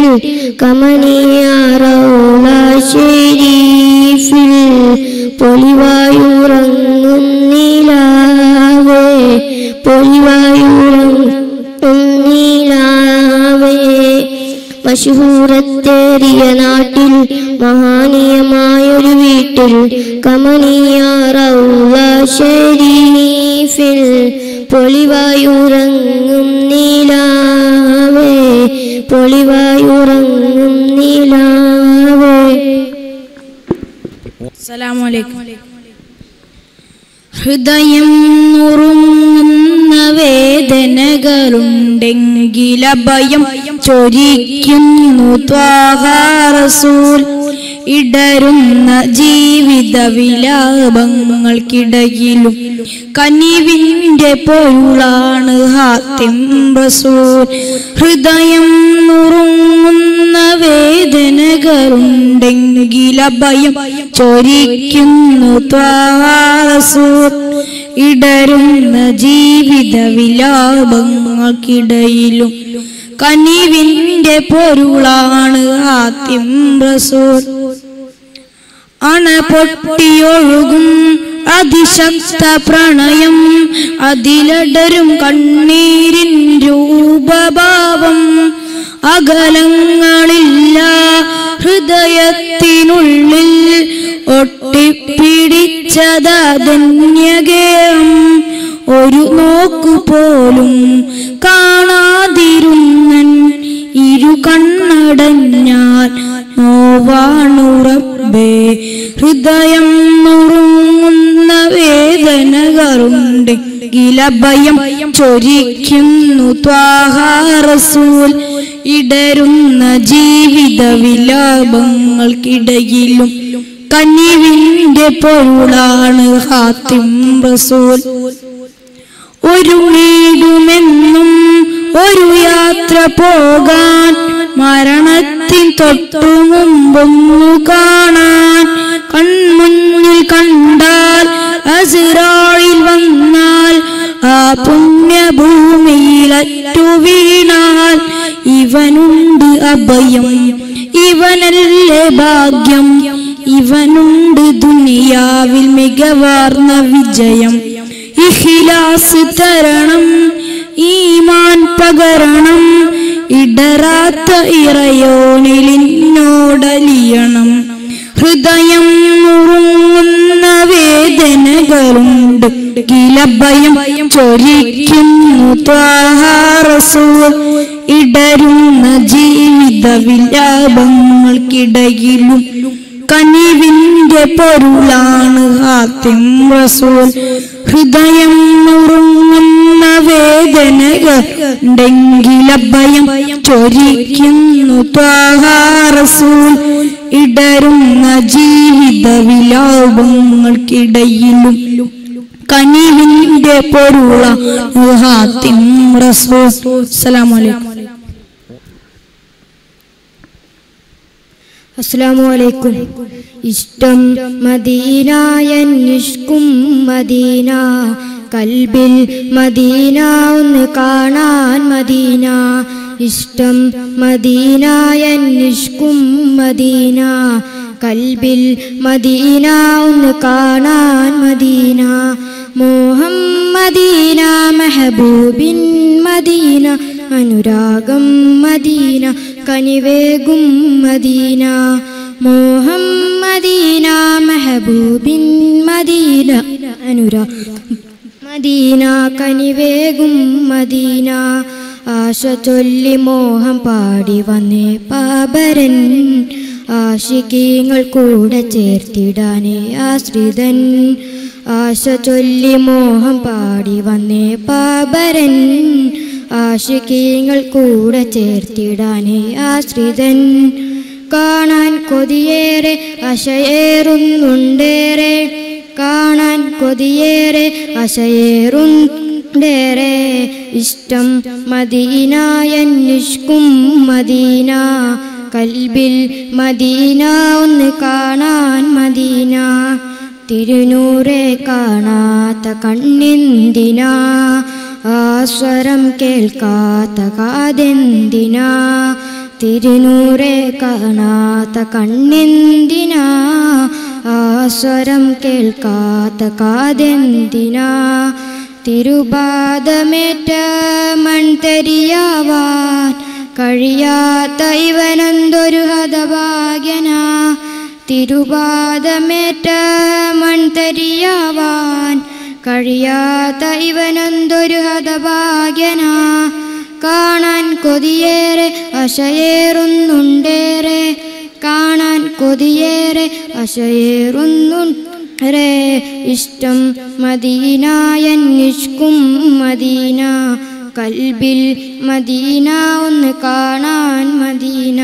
കമനീയാറോളശ്ശേരീഫിൽ പൊളിവായുറങ്ങും നീലാവേ പൊളിവായുറങ്ങും നീലാവേ മഷൂറത്തേറിയ നാട്ടിൽ മഹാനീയമായൊരു വീട്ടിൽ കമനീയാറൗളശ്ശേരീഫിൽ പൊളിവായുറങ്ങും നീലാവേ പൊളിവായുറങ്ങും നീലാവേ അസ്സലാമലൈക്കും ഹൃദയം നുറുങ്ങുന്ന വേദനകളുണ്ടെങ്കിൽ അഭയം ചൊരിക്കുന്നു ത്വാഹാറസൂൽ ഇടരുന്ന ജീവിത വിലാപങ്ങൾക്കിടയിലും കനിവിൻ്റെ പൊരുളാണ് ഹാത്തിം റസൂൽ ഹൃദയം നുറുങ്ങുന്ന വേദനകളുണ്ടെങ്കിൽ അഭയം ചൊരിക്കുന്നു ത്വാറസൂർ ഇടരുന്ന ജീവിത വിലാപങ്ങൾക്കിടയിലും കനിവിൻ്റെ പൊരുളാണ് ആദ്യം റസൂൽ അണ പൊട്ടിയൊഴുകും അതിശക്ത പ്രണയം അതിലടരും കണ്ണീരിൻ രൂപഭാവം അകലങ്ങളില്ല ഹൃദയത്തിനുള്ളിൽ ഒട്ടിപ്പിടിച്ചതന്യകേയം ഒരു നോക്കു പോലും കാണാതിരുന്നൻ ഇരു കണ്ണടഞ്ഞാൽ നോവാണുറബേ ഹൃദയം നുറുങ്ങുന്ന വേദനകളുണ്ട് ഗിലഭയം ചൊരിക്കുന്നു ത്വാഹാറസൂൽ ഇടരുന്ന ജീവിത വിലാപങ്ങൾക്കിടയിലും കനിവിന്റെ പൊരുളാണ് ഹാത്തിം റസൂൽ ഒരുങ്ങിടുമെന്നും ഒരു യാത്ര പോകാൻ മരണത്തിൻ തൊട്ടു മുമ്പൊന്നു കാണാൻ കൺമുന്നിൽ കണ്ടാൽ അസിറായിൽ വന്നാൽ ആ പുണ്യഭൂമിയിലറ്റു വീണാൽ ഇവനുണ്ട് അഭയം ഇവനല്ലേ ഭാഗ്യം ഇവനുണ്ട് ദുനിയാവിൽ മികവാർന്ന വിജയം ഇഖിലാസ് തരണം ഈമാൻ പകരണം ഇടറാത്ത ഇറയോനിലിന്നോടലിയണം ഹൃദയം നുറുങ്ങുന്ന വേദനകളുണ്ട് കിലഭയം ചൊരിക്കുന്നു ത്വാഹാറസൂൽ ഇടരുന്ന ജീവിത വിലാപങ്ങൾക്കിടയിലും കനിവിന്റെ പൊരുളാണ് ഹാത്തിം റസൂൽ ഹൃദയം നുറുങ്ങുന്ന വേദനകളുണ്ടെങ്കിലഭയം ചൊരിക്കുന്നു ത്വാഹാറസൂൽ ഇടരുന്ന ജീവിത വിലാപങ്ങൾക്കിടയിലും കനിവിന്റെ പൊരുള ഹാത്തിം റസൂൽ അസ്സലാമു അലൈക്കും അസ്സലാമു അലൈക്കും ഇഷ്ടം മദീന എന്നിഷ്കും മദീന കൽബിൽ മദീന ഒന്ന് കാണാൻ മദീന ഇഷ്ടം മദീന എന്നിഷ്കും മദീന കൽബിൽ മദീന ഒന്ന് കാണാൻ മദീന മോഹം മദീന മെഹബൂബിൻ മദീന അനുരാഗം മദീന കനിവേകും മദീന മോഹം മദീന മെഹബൂബിൻ മദീന അനുരാഗം മദീന കനിവേകും മദീന ആശ ചൊല്ലി മോഹം പാടി വന്നേ പാപരൻ ആശികീങ്ങൾ കൂടെ ചേർത്തിടാനേ ആശ്രിതൻ ആശ ചൊല്ലി മോഹം പാടി വന്നേ പാപരൻ ആശികീങ്ങൾ കൂടെ ചേർത്തിടാനേ ആശ്രിതൻ കാണാൻ കൊതിയേറെ അശയേറുന്നുണ്ടേറെ കാണാൻ കൊതിയേറെ അശയേറുണ്ടേറെ ഇഷ്ടം മദീനായന്വേഷിക്കും മദീന കൽബിൽ മദീന ഒന്ന് കാണാൻ മദീന തിരുനൂറെ കാണാത്ത കണ്ണെന്തിനാ ആ സ്വരം കേൾക്കാത്ത കാതെന്തിനാ തിരുനൂറെ കാണാത്ത കണ്ണെന്തിനാ ആ സ്വരം കേൾക്കാത്ത കാതെന്തിനാ തിരുപാദമേറ്റ മൺതരിയാവാൻ കഴിയാത്ത ഇവനെന്തൊരു ഹതഭാഗ്യനാ തിരുപാദമേറ്റ മൺതരിയാവാൻ കഴിയാത്ത ഇവനെന്തൊരു ഹതഭാഗ്യനാ കാണാൻ കൊതിയേറെ അശയേറുന്നുണ്ടേറെ കാണാൻ കൊതിയേറെ അശയേറുന്നുണ്ടേറെ ഇഷ്ടം മദീനായന്വേഷിക്കും മദീന കൽബിൽ മദീന ഒന്ന് കാണാൻ മദീന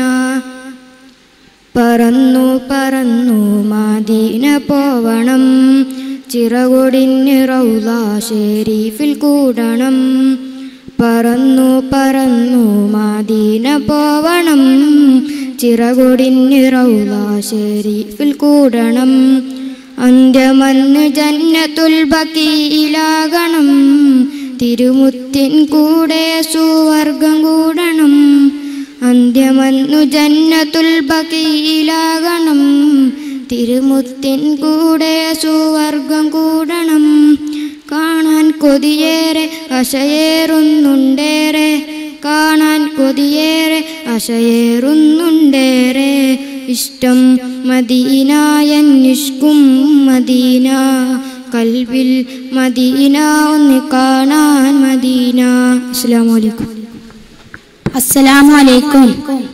പറന്നു പറന്നു മദീന പോവണം ചിറകൊടിന് റൗല ഷെരീഫിൽ കൂടണം പറന്നു പറന്നു മദീന പോവണം ചിറകൊടിന് റൗല ഷെരീഫിൽ കൂടണം അന്ത്യമന്ന് ജന്നത്തുൽ ബക്കീലാകണം തിരുമുത്തിൻ കൂടെ സുവർഗം കൂടണം അന്ത്യമന്നു ജന്നത്തുൽ ബക്കീലാകണം തിരുമുത്തിൻ കൂടെ സുവർഗം കൂടണം കാണാൻ കൊതിയേറെ അശയേറുന്നുണ്ടേറെ കാണാൻ കൊതിയേറെ അശയേറുന്നുണ്ടേറെ ഇഷ്ടം മദീനായന്വേഷിക്കും മദീന കൽവിൽ മദീന ഒന്ന് കാണാൻ മദീന അസ്സാം വലൈക്കും അസ്സലാമു അലൈക്കും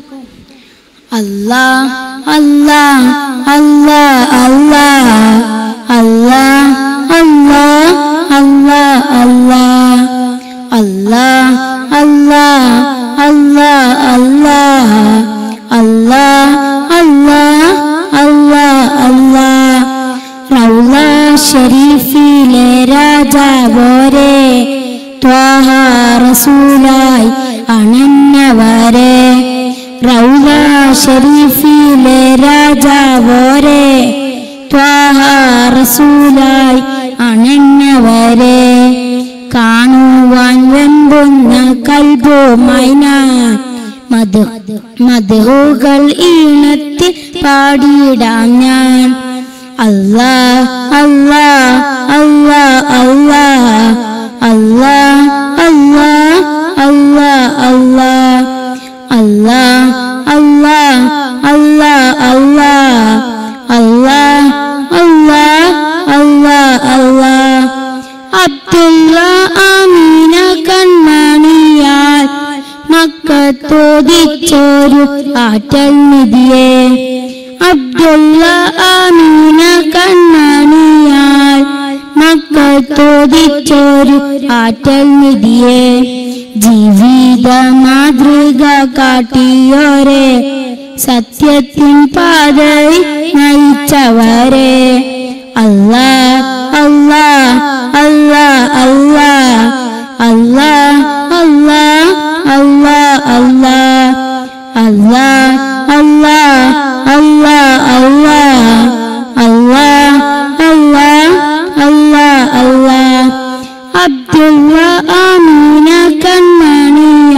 അല്ലാ അല്ലാ അല്ലാ അല്ലാ അല്ലാ അല്ലാ അല്ലാ അല്ലാ അല്ലാ അല്ലാ അല്ലാ അല്ലാ അല്ലാ അല്ലാ അല്ലാ അല്ലാ റൗള ഷരീഫിലെ രാജാവോരെ ത്വാഹ റസൂലായി അണഞ്ഞവരെ റൗള ഷരീഫിലെ രാജാവോരെ ത്വാഹ റസൂലായി അണഞ്ഞവരെ കാണുവാൻ വെമ്പുന്ന കൽബുമായി ഞാൻ മധു മധുകൾ ഈണത്തിൽ പാടിയിടാം ഞാൻ അല്ലാ അല്ലാ അല്ലാ അല്ലാ അല്ലാ അല്ലാ അല്ലാ അല്ലാ അല്ലാ അല്ലാ അല്ലാ അല്ലാ അല്ലാ അല്ലാ അല്ലാ അല്ലാ അബ്ദുള്ള ആമീന കൺമണിയാൽ മക്കത്തോദിച്ചൊരു ആറ്റൽ നിധിയെ അബ്ദുള്ള ആമീന കൺമണിയാൽ മക്കത്തോദിച്ചൊരു ആറ്റൽ നിധിയെ ജീവിത മാതൃക കാട്ടിയോരെ സത്യത്തിൻ പാതയിൽ നയിച്ചവരെ അല്ലാ അല്ലാ അല്ലാ അല്ലാ അല്ലാ അല്ലാ അല്ലാ അല്ലാ അല്ലാ അല്ലാ അല്ലാ അല്ലാ അല്ലാ അല്ലാ അല്ലാ അല്ലാ അബ്ദുള്ള ആമീന കൺമണിയ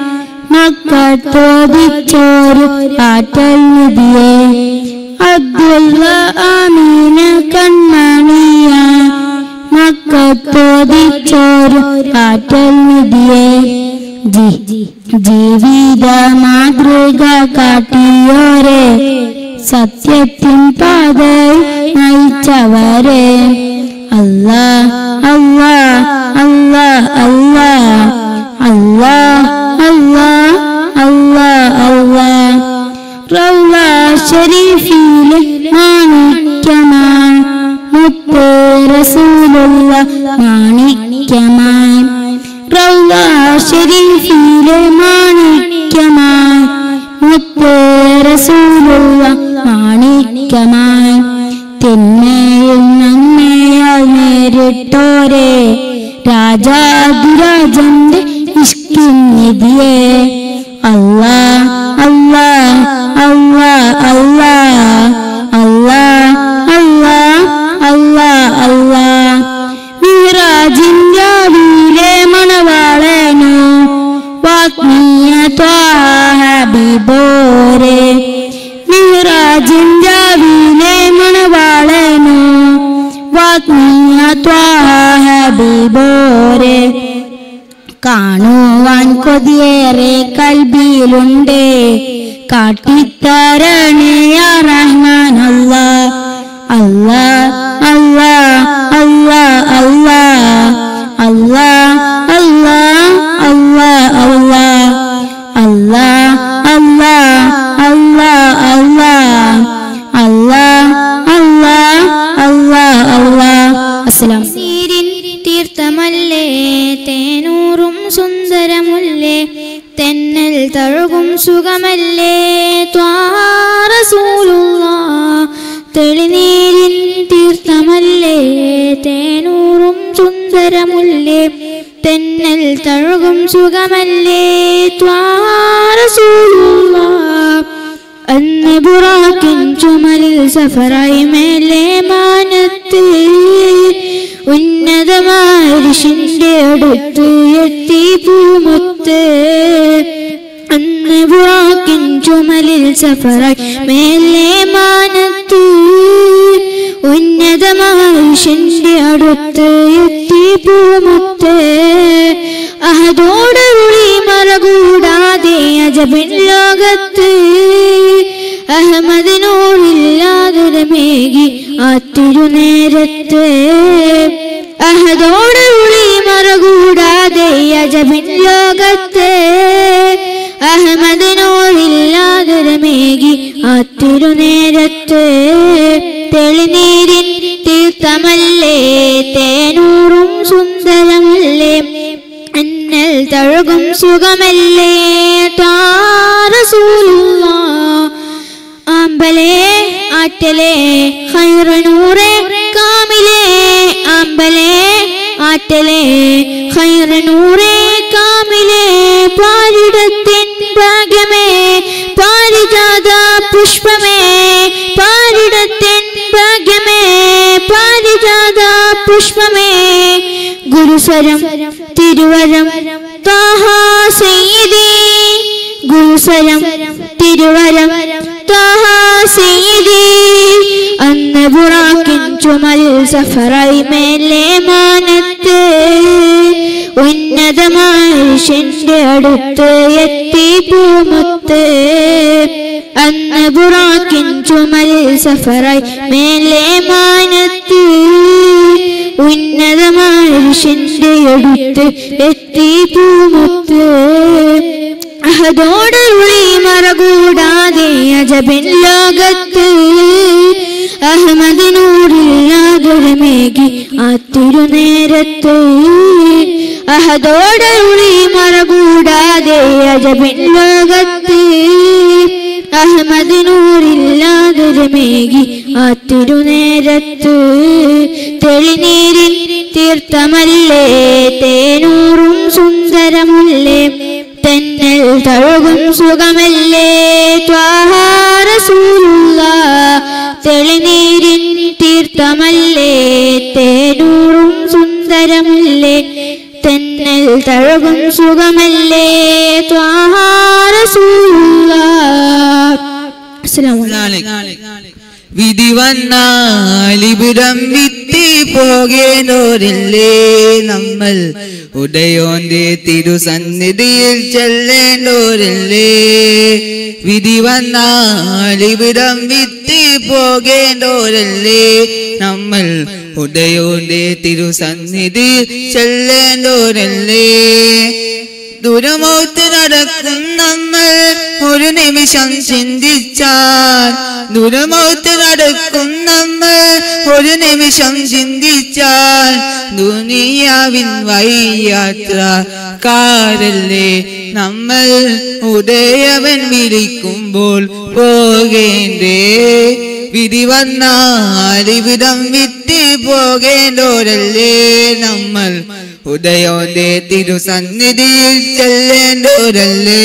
മക്കത്തോദിച്ചോരു ആറ്റൽ നിധിയെ അബ്ദുള്ള ആമീന കൺമണിയ മക്കത്തോദിച്ചോരു ആറ്റൽ നിധിയെ ജീവിത മാതൃക കാട്ടിയോരെ സത്യത്തിൻ പാതയിൽ നയിച്ചവരെ അല്ലാ അല്ലാ അല്ലാ അല്ലാ അല്ലാ അല്ലാ അല്ലാ അല്ലാ റൗള ഷെരീഫിലെ മാണിക്യമായി മുത്ത് റസൂലുള്ള മാണിക്യമായി റൗള ഷെരീഫിലെ മാണിക്യമായി മുത്ത് റസൂലുള്ള മാണിക്യമായി തിന്മയും നന്മയാൽ നേരിട്ടോരെ രാജാതിരാജന്റെ ഇഷ്കിനിധിയെ അല്ലാ അല്ലാ അല്ലാ അല്ലാ അല്ലാ അല്ലാ അല്ലാ അല്ലാ മിറാജിന്റെ മണവാളനു വാത്മീയ ത്വാഹബിബോരെ മിറാജിന്റെ മണവാളനു വാത്മീയ ത്വാഹബിബോരെ കാണുവാൻ കൊതിയേറെ കൽബിയിലുണ്ട് കാട്ടിത്തരണേ യാ റഹ്മാൻ അല്ലാ അല്ലാ അല്ലാ അല്ലാ അല്ലാ അല്ലാ അല്ലാ അല്ലാ അല്ലാ അല്ലാ അല്ലാ അല്ലാ അല്ലാ അല്ലാ അല്ലാ അല്ലാ അല്ലാ അസ്സലാം നീരിൻ തീർത്ഥമല്ലേ തേനൂറും സുന്ദരമുല്ലേ തെന്നൽ തഴുകും സുഖമല്ലേ ത്വാറസൂലുള്ള തെളിനീരിൻ തീർത്ഥമല്ലേ തേനൂറും സുന്ദരമുല്ലേ തെന്നൽ തഴുകും സുഖമല്ലേ ത്വാറസൂലുള്ള അന്ന് ബുറാക്കിൻ ചുമലിൽ സഫറായി മേലെ മാനത്ത് ഉന്നതമായ ഋഷിന്റെ അടുത്ത് എത്തി പൂമുത്ത് അന്ന് ബുറാക്കിൻ ചുമലിൽ സഫറായി മേലെ മാനത്ത് ഉന്നതമായ ഋഷിന്റെ അടുത്ത് എത്തി പൂമുത്ത് അഹദോടുകൂടി മറകൂടാതെ അജബിൻ ലോകത്ത് അഹമ്മദിനോടില്ലാതൊരമേകി ആ തിരുനേരത്ത് അഹദോടുകൂടി മറകൂടാതെ അജബിൻ ലോകത്ത് അഹമ്മദിനോടില്ലാതൊരമേകി ആ തിരുനേരത്ത് തെളിനീരിൻ തീർത്ഥമല്ലേ തേനൂറും സുന്ദരമല്ലേ എന്നൽ തഴുകും സുഖമല്ലേ താറസൂലുള്ള ആമ്പലേ ആറ്റലേ ഹൈറനൂറേ കാമിലേ ആമ്പലേ ആറ്റലേ ഹൈറനൂറേ കാമിലേ പാരിടത്തിൻ ഭാഗ്യമേ പാരിജാത പുഷ്പമേ പാരിടത്തിൻ ഭാഗ്യമേ പാരിജാത പുഷ്പമേ ഗുരുസ്വരം തിരുവരം താഹാ സയ്യിദി ഗുരുസ്വരം തിരുവരം താഹാ സയ്യിദി അന്ന് ബുറാക്കിൻ ചുമൽ സഫറായി മേലെ മാനത്ത് ഉന്നതമായ ഋഷിന്റെ അടുത്ത് എത്തി പൂമുത്ത് അന്ന് ബുറാക്കിൻ ചുമൽ സഫറായി മേലെ മാനത്ത് ഉന്നതമായ ഋഷിന്റെ അടുത്ത് എത്തി പൂമുത്ത് അഹദോടുള്ളി മറകൂടാതെ അജബിൻ ലോകത്ത് അഹമ്മദിനൂറില്ലാതൊരുമേകി ആ തിരുനേരത്ത് അഹദോടുള്ളി മറകൂടാതെ അജബിൻ ലോകത്ത് അഹമ്മദിനൂറില്ലാതൊരുമേകി ആ തിരുനേരത്ത് തെളിനീരിൻ തീർത്ഥമല്ലേ തേനൂറും സുന്ദരമല്ലേ തെന്നൽ തഴുകും സുഖമല്ലേ ത്വാഹാരസൂലുള്ള തെളിനീരിൻ തീർത്ഥമല്ലേ തേനൂറും സുന്ദരമല്ലേ തെന്നൽ തഴുകും സുഖമല്ലേ ത്വാഹാരസൂലുള്ള അസ്സലാമു അലൈക്കും വിധി വന്നാലിബിടം വിത്തി പോകേണ്ടോരില്ലേ നമ്മൾ ഉദയോന്റെ തിരുസന്നിധിയിൽ ചെല്ലേണ്ടോരില്ലേ വിധി വന്നാലിബിടം വിത്തി പോകേണ്ടോരല്ലേ നമ്മൾ ഉദയോന്റെ തിരുസന്നിധിയിൽ ചെല്ലേണ്ടോരല്ലേ ദുരമൗത്ത് നടക്കും നമ്മൾ ഒരു നിമിഷം ചിന്തിച്ചാൽ ദുരമൗത്ത് നടക്കും നമ്മൾ ഒരു നിമിഷം ചിന്തിച്ചാൽ ദുനിയാവിൻ വൈയാത്ര കാരല്ലേ നമ്മൾ ഉദയവൻ വിളിക്കുമ്പോൾ പോകേണ്ടേ വിധി വന്നാൽ ഇവിടം വിട്ട് പോകേണ്ടോരല്ലേ നമ്മൾ ഉദയോന്റെ തിരുസന്നിധിയിൽ ചെല്ലേണ്ടോരല്ലേ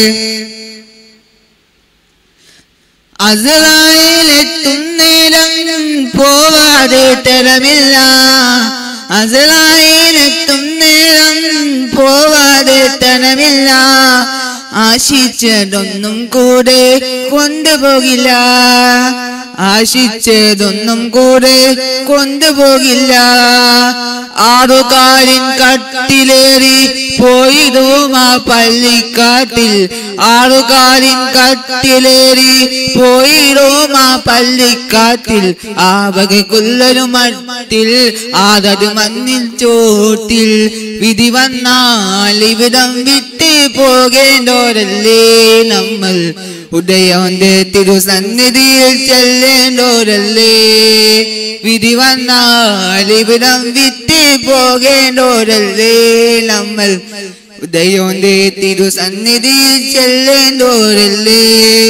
അസലായിലെത്തും നേരം പോവാതെ തരമില്ല അസലായിലെത്തും നേരം പോവാതെ തരമില്ല ആശിച്ചതൊന്നും കൂടെ കൊണ്ടുപോകില്ല ആശിച്ചതൊന്നും കൂടെ കൊണ്ടുപോകില്ല ആറുകാലിൻ കട്ടിലേറി പോയിടും ആ പള്ളിക്കാട്ടിൽ ആറുകാലിൻ കട്ടിലേറി പോയിടും ആ പള്ളിക്കാട്ടിൽ ആ വകക്കുള്ളൊരു മട്ടിൽ ആറത് മഞ്ഞിൽ ചോട്ടിൽ വിധി വന്നാൽ ഇവിടം വിട്ട് പോകേണ്ടോരല്ലേ നമ്മൾ ഉദയോന്റെ തിരുസന്നിധിയിൽ ചെല്ലേണ്ടോരല്ലേ വിധി വന്നാൽ ഇവിടം വിട്ട് പോകേണ്ടോരല്ലേ നമ്മൾ ഉദയോന്റെ തിരുസന്നിധിയിൽ ചെല്ലേണ്ടോരല്ലേ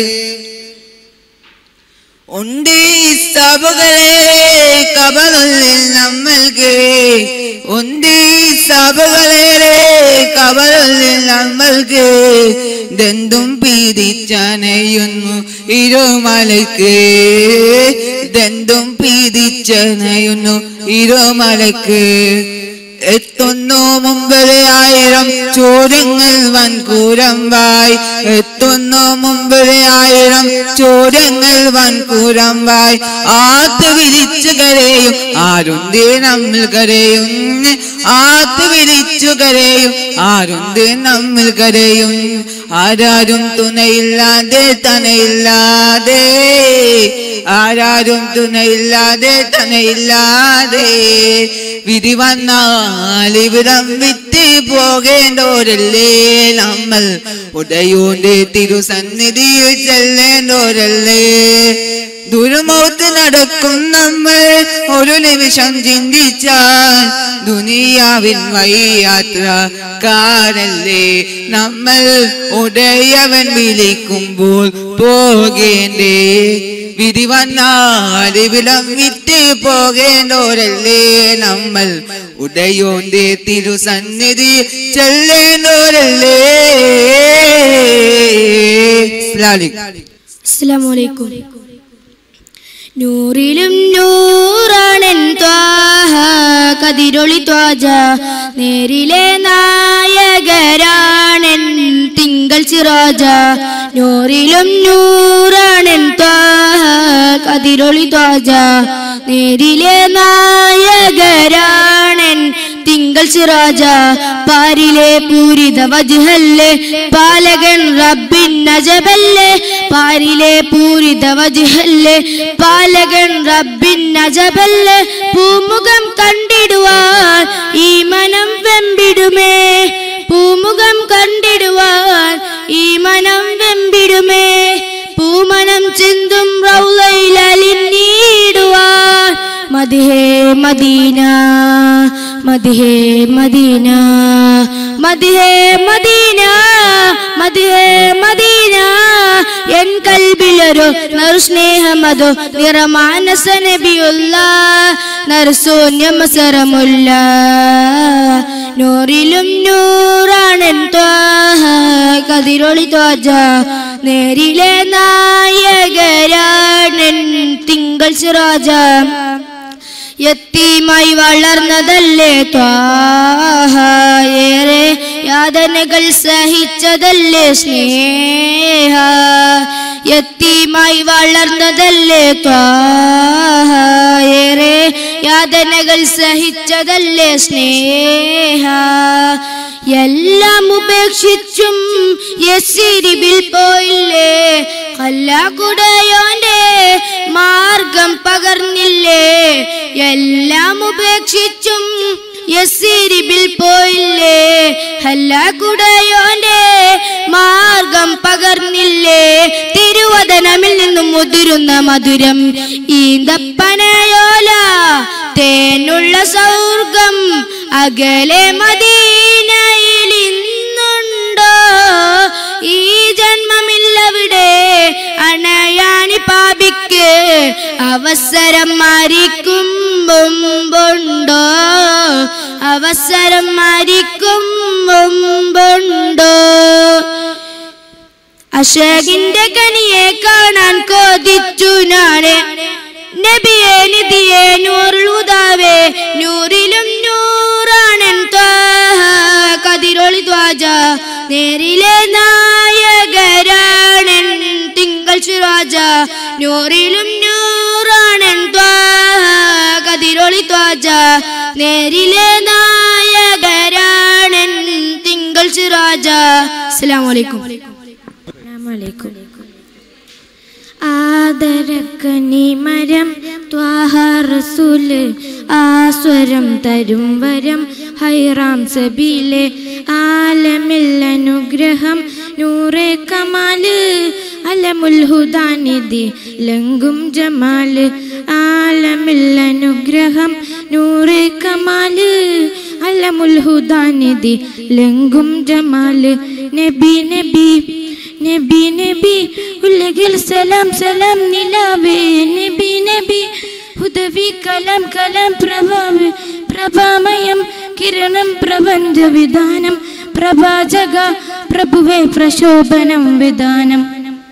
ഉണ്ട് ഈ സഭകളെ കബറുള്ളിൽ നമ്മൾക്ക് ഉണ്ട് ഈ സഭകളെ കബറുള്ളിൽ നമ്മൾക്ക് ദന്തും പീതിച്ചനയുന്നു ഇരുമലക്ക് ദന്തും പീതിച്ചനയുന്നു ഇരുമലക്ക് എത്തുന്നു മുമ്പേ ആയിരം ചോദ്യങ്ങൾ വൻകൂരമ്പായി എത്തുന്നു മുമ്പേ ആയിരം ചോദ്യങ്ങൾ വൻകൂരമ്പായി ആത്ത് വിരിച്ചു കരയും ആരുണ്ട് നമ്മൾ കരയും ആത്ത് വിരിച്ചു കരയും ആരുണ്ട് നമ്മൾ കരയും ആരാരും തുണയില്ലാതെ തനയില്ലാതെ ആരാരും തുണയില്ലാതെ തനയില്ലാതെ വിധി വന്നാൽ ഇവിടം വിറ്റ് പോകേണ്ടോരല്ലേ നമ്മൾ ഉടയോന്റെ തിരുസന്നിധിയിൽ ചെല്ലേണ്ടോരല്ലേ ദുരുമൗത്ത് നടക്കും നമ്മൾ ഒരു നിമിഷം ചിന്തിച്ചാൽ ദുനിയാവിൻ വൈയാത്ര കാരല്ലേ നമ്മൾ ഉടയവൻ വിളിക്കുമ്പോൾ പോകേണ്ടേ വിധി വന്നാൽ ഇവിടം വിറ്റ് പോകേണ്ടോരല്ലേ നമ്മൾ ഉടയോന്റെ തിരുസന്നിധി ചെല്ലേണ്ടോരല്ലേ അസ്സലാമലൈക്കും നൂറിലും നൂറാണൻ ത്വാഹ കതിരൊളി ത്വാജ നേരിലെ നായകരാണൻ തിങ്കൾ ചിറാജ നൂറിലും നൂറാണൻ ത്വാഹ കതിരൊളി ത്വാജ നേരിലെ നായകരാണൻ തിങ്കൾ ചിറാജ പാരിലെ പൂരിത വജ്ഹല്ലേ പാലകൻ റബ്ബിൻ നജബല്ലേ പാരിലെ പൂരിത വജ്ഹല്ലേ പാലകൻ റബ്ബിൻ നജബല്ലേ പൂമുഖം കണ്ടിടുവാൻ ഈ മനം വെമ്പിടുമേ പൂമുഖം കണ്ടിടുവാൻ ഈ മനം വെമ്പിടുമേ പൂമനം ചിന്തും റൗലയിലലിഞ്ഞിടുവാൻ മതിഹേ മദീന മതിഹേ മദീന മതിഹേ മദീന മതിഹേ മദീന എൻ കൽബിലൊരു നറുസ്നേഹമതോ നിറമാനസ നബിയുള്ള നരസൂന്യമസരമുല്ല നൂറിലും നൂറാണൻ ത്വാഹ കതിരൊളി ത്വാജ നേരിലെ നായകരാണൻ തിങ്കൾ സിറാജ യത്തീമായി വളർന്നതല്ലേ ത്വാഹ ഏറെ യാതനകൾ സഹിച്ചതല്ലേ സ്നേഹ യത്തീമായി വളർന്നതല്ലേ ത്വാഹ ഏറെ യാതനകൾ സഹിച്ചതല്ലേ സ്നേഹ എല്ലാം ഉപേക്ഷിച്ചും യസിരിബിൽ പോയില്ലേ കല്ലാകുടയോന്റെ മാർഗം പകർന്നില്ലേ എല്ലാം ഉപേക്ഷിച്ചും യസീരിബിൽ പോയില്ലേ ഹല്ലാക്കുടയോന്റെ മാർഗം പകർന്നില്ലേ തിരുവദനമിൽ നിന്നും മുതിരുന്ന മധുരം ഈന്തപ്പനയോല തേനുള്ള സൗർഗം അകലെ മദീനയിൽ ഇന്നുണ്ടോ ഈ ജന്മമില്ലവിടെ അണയാണി പാപിക്ക് അവസരം മരിക്കും മുമ്പുണ്ടോ അവസരം മരിക്കും മുമ്പുണ്ടോ അശോകിന്റെ കനിയെ കാണാൻ കൊതിച്ചു നാളെ നബിയെ നിധിയെ നൂറുതാവേ നൂറിലും നൂറാണൻ ത്വാഹ കതിരൊളി ദ്വാജ നേരിലെ നായകരാണൻ തിങ്കൾ ശിരാജ നൂറിലും നൂറാണൻ ത്വാഹ കതിരൊളി ദ്വാജ നേരിലെ നായകരാണൻ തിങ്കൾ ശിരാജ അസ്സലാമു അലൈക്കും ആദരക്കനി മരം ത്വാഹ റസൂല് ആസ്വരം തരും വരം ഹൈറാം സബീലെ ആലമിൽ അനുഗ്രഹം നൂറെ കമാല് അലമുൽ ഹുദാനിധി ലങ്കും ജമാല് ആലമിൽ അനുഗ്രഹം നൂറെ കമാല് അലമുൽ ഹുദാനിധി ലങ്കും ജമാല് നബി നബി നബി നബി ഉലകിൽ സലാം സലാം നിലാവേ നബി നബി ഹുദവി കലാം കലാം പ്രഭാവേ പ്രഭാമയം കിരണം പ്രപഞ്ച വിധാനം പ്രഭാജക പ്രഭുവേ പ്രശോഭനം വിധാനം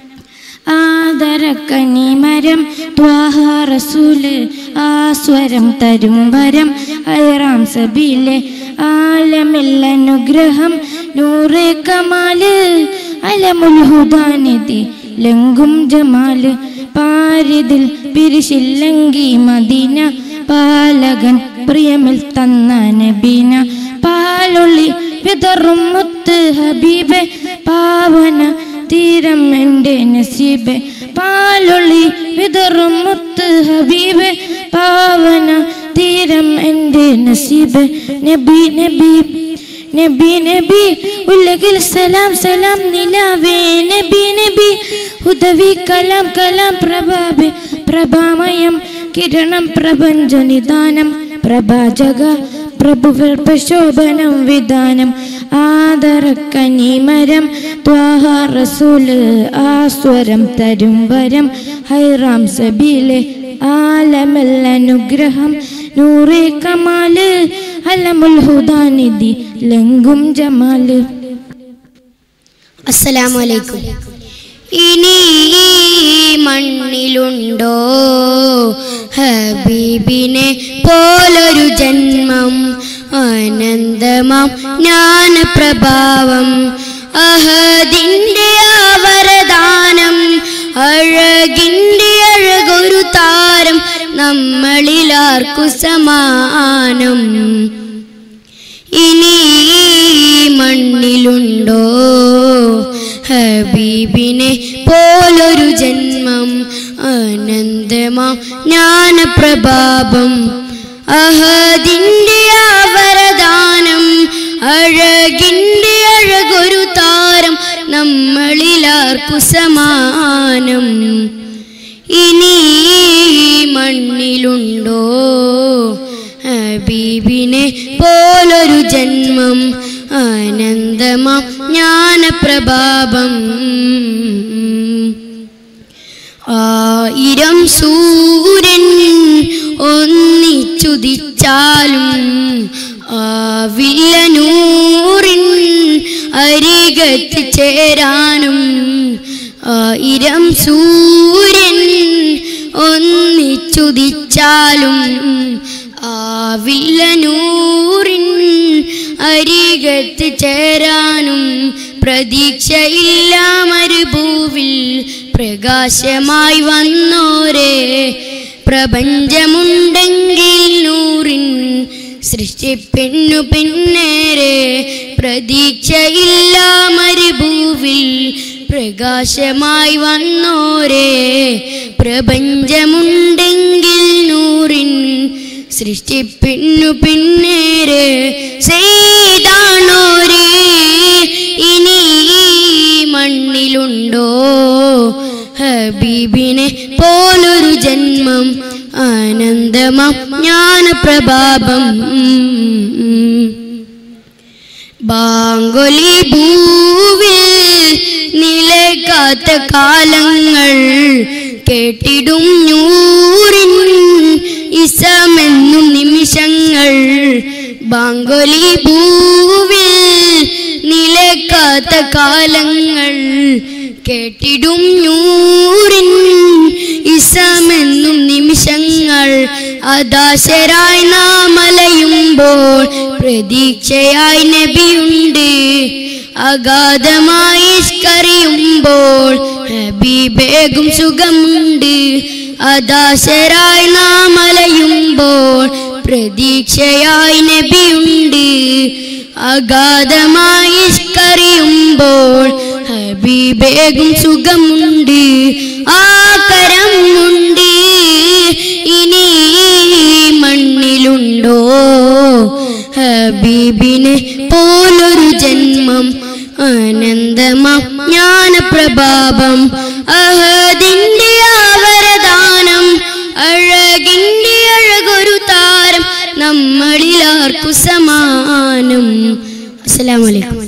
ആദരക്കനി മരം ത്വാഹ റസൂല് ആസ്വരം തരും വരം ഐറാം സബീലെ ആലമിൽ അനുഗ്രഹം നൂറെ കമാല് അലമുൽ ഹുദാനിധി ലങ്കും ജമാല് പാരിതിൽ പിരിശില്ലങ്കി മദീന പാലകൻ പ്രിയമിൽ തന്ന നബീന പാലൊളി വിതറും മുത്ത് ഹബീബെ പാവന തീരം എൻ്റെ നസീബെ പാലൊളി വിതറും മുത്ത് ഹബീബെ പാവന തീരം എൻ്റെ നസീബെ നബി നബി നബി നബി ഉലകിൽ സലാം സലാം നിലാവേ നബി നബി ഹുദവി കലാം കലാം പ്രഭാബെ പ്രഭാമയം കിരണം പ്രപഞ്ച നിദാനം പ്രഭാജക പ്രഭുവിൽ പ്രശോഭനം വിധാനം ആദരക്കനി മരം ത്വാഹ റസൂല് ആസ്വരം തരും വരം ഹൈറാം സബീലെ ആലമൽ അനുഗ്രഹം നൂറെ കമാല് അലമുൽ ഹുദാനിധി ലങ്കും ജമാല് അസ്സലാമു അലൈക്കും ഇനി ഈ മണ്ണിലുണ്ടോ ഹബീബിനെ പോലൊരു ജന്മം ആനന്ദമാം ജ്ഞാനപ്രഭാവം അഹദിന്റെ ആവരദാനം അഴകിന്റെ അഴകൊരു താരം നമ്മളിലാർക്കു സമാനം ഇനി ഈ മണ്ണിലുണ്ടോ ഹബീബിനെ പോലൊരു ജന്മം ആനന്ദമാം ജ്ഞാനപ്രഭാപം അഹദിന്റെ ആവരദാനം അഴകിന്റെ അഴകൊരു താരം നമ്മളിലാർക്കു സമാനം ഇനി ഈ മണ്ണിലുണ്ടോ ഹബീബിനെ പോലൊരു ജന്മം ആനന്ദമാം ജ്ഞാനപ്രഭാപം ആയിരം സൂര്യൻ ഒന്നിച്ചുദിച്ചാലും ആവില്ല നൂറിൻ അരികത്ത് ചേരാനും ആയിരം സൂര്യൻ ഒന്നിച്ചുദിച്ചാലും ആവില്ല നൂറിൻ അരികത്ത് ചേരാനും പ്രതീക്ഷയില്ല മരുഭൂവിൽ പ്രകാശമായി വന്നോരേ പ്രപഞ്ചമുണ്ടെങ്കിൽ നൂറിൻ സൃഷ്ടിപ്പെണ്ണു പിന്നേരെ പ്രതീക്ഷയില്ല മരുഭൂവിൽ പ്രകാശമായി വന്നോരേ പ്രപഞ്ചമുണ്ടെങ്കിൽ നൂറിൻ സൃഷ്ടിപ്പിന്നു പിന്നേര് ചെയ്താണോരേ ഇനി ഈ മണ്ണിലുണ്ടോ ഹബീബിനെ പോലൊരു ജന്മം ആനന്ദമാം ജ്ഞാനപ്രഭാപം ബാങ്കൊലി ഭൂവിൽ നിലക്കാത്ത കാലങ്ങൾ കേട്ടിടും നൂറിൻ ഇസമെന്നും നിമിഷങ്ങൾ ബാങ്കൊലി ഭൂവിൽ നിലക്കാത്ത കാലങ്ങൾ കേട്ടിടും നൂറിൻ ഇസമെന്നും നിമിഷങ്ങൾ അദാശരായി നാം അലയുമ്പോൾ പ്രതീക്ഷയായി നബിയുണ്ട് അഗാധമായി കറിയുമ്പോൾ ഹബീബേകും സുഖമുണ്ട് അദാശരായി നാം അലയുമ്പോൾ പ്രതീക്ഷയായി നബിയുണ്ട് അഗാധമായി കറിയുമ്പോൾ ഹബീബേകും സുഖമുണ്ട് ആ കരമുണ്ട് ഇനി ഈ മണ്ണിലുണ്ടോ ഹബീബിനെ പോലൊരു ജന്മം ആനന്ദമാം ജ്ഞാനപ്രഭാവം അഹദിന്റെ ആവരദാനം അഴകിന്റെ അഴകൊരു താരം നമ്മളിൽ ആർക്കു സമാനം അസ്സലാമലൈക്കും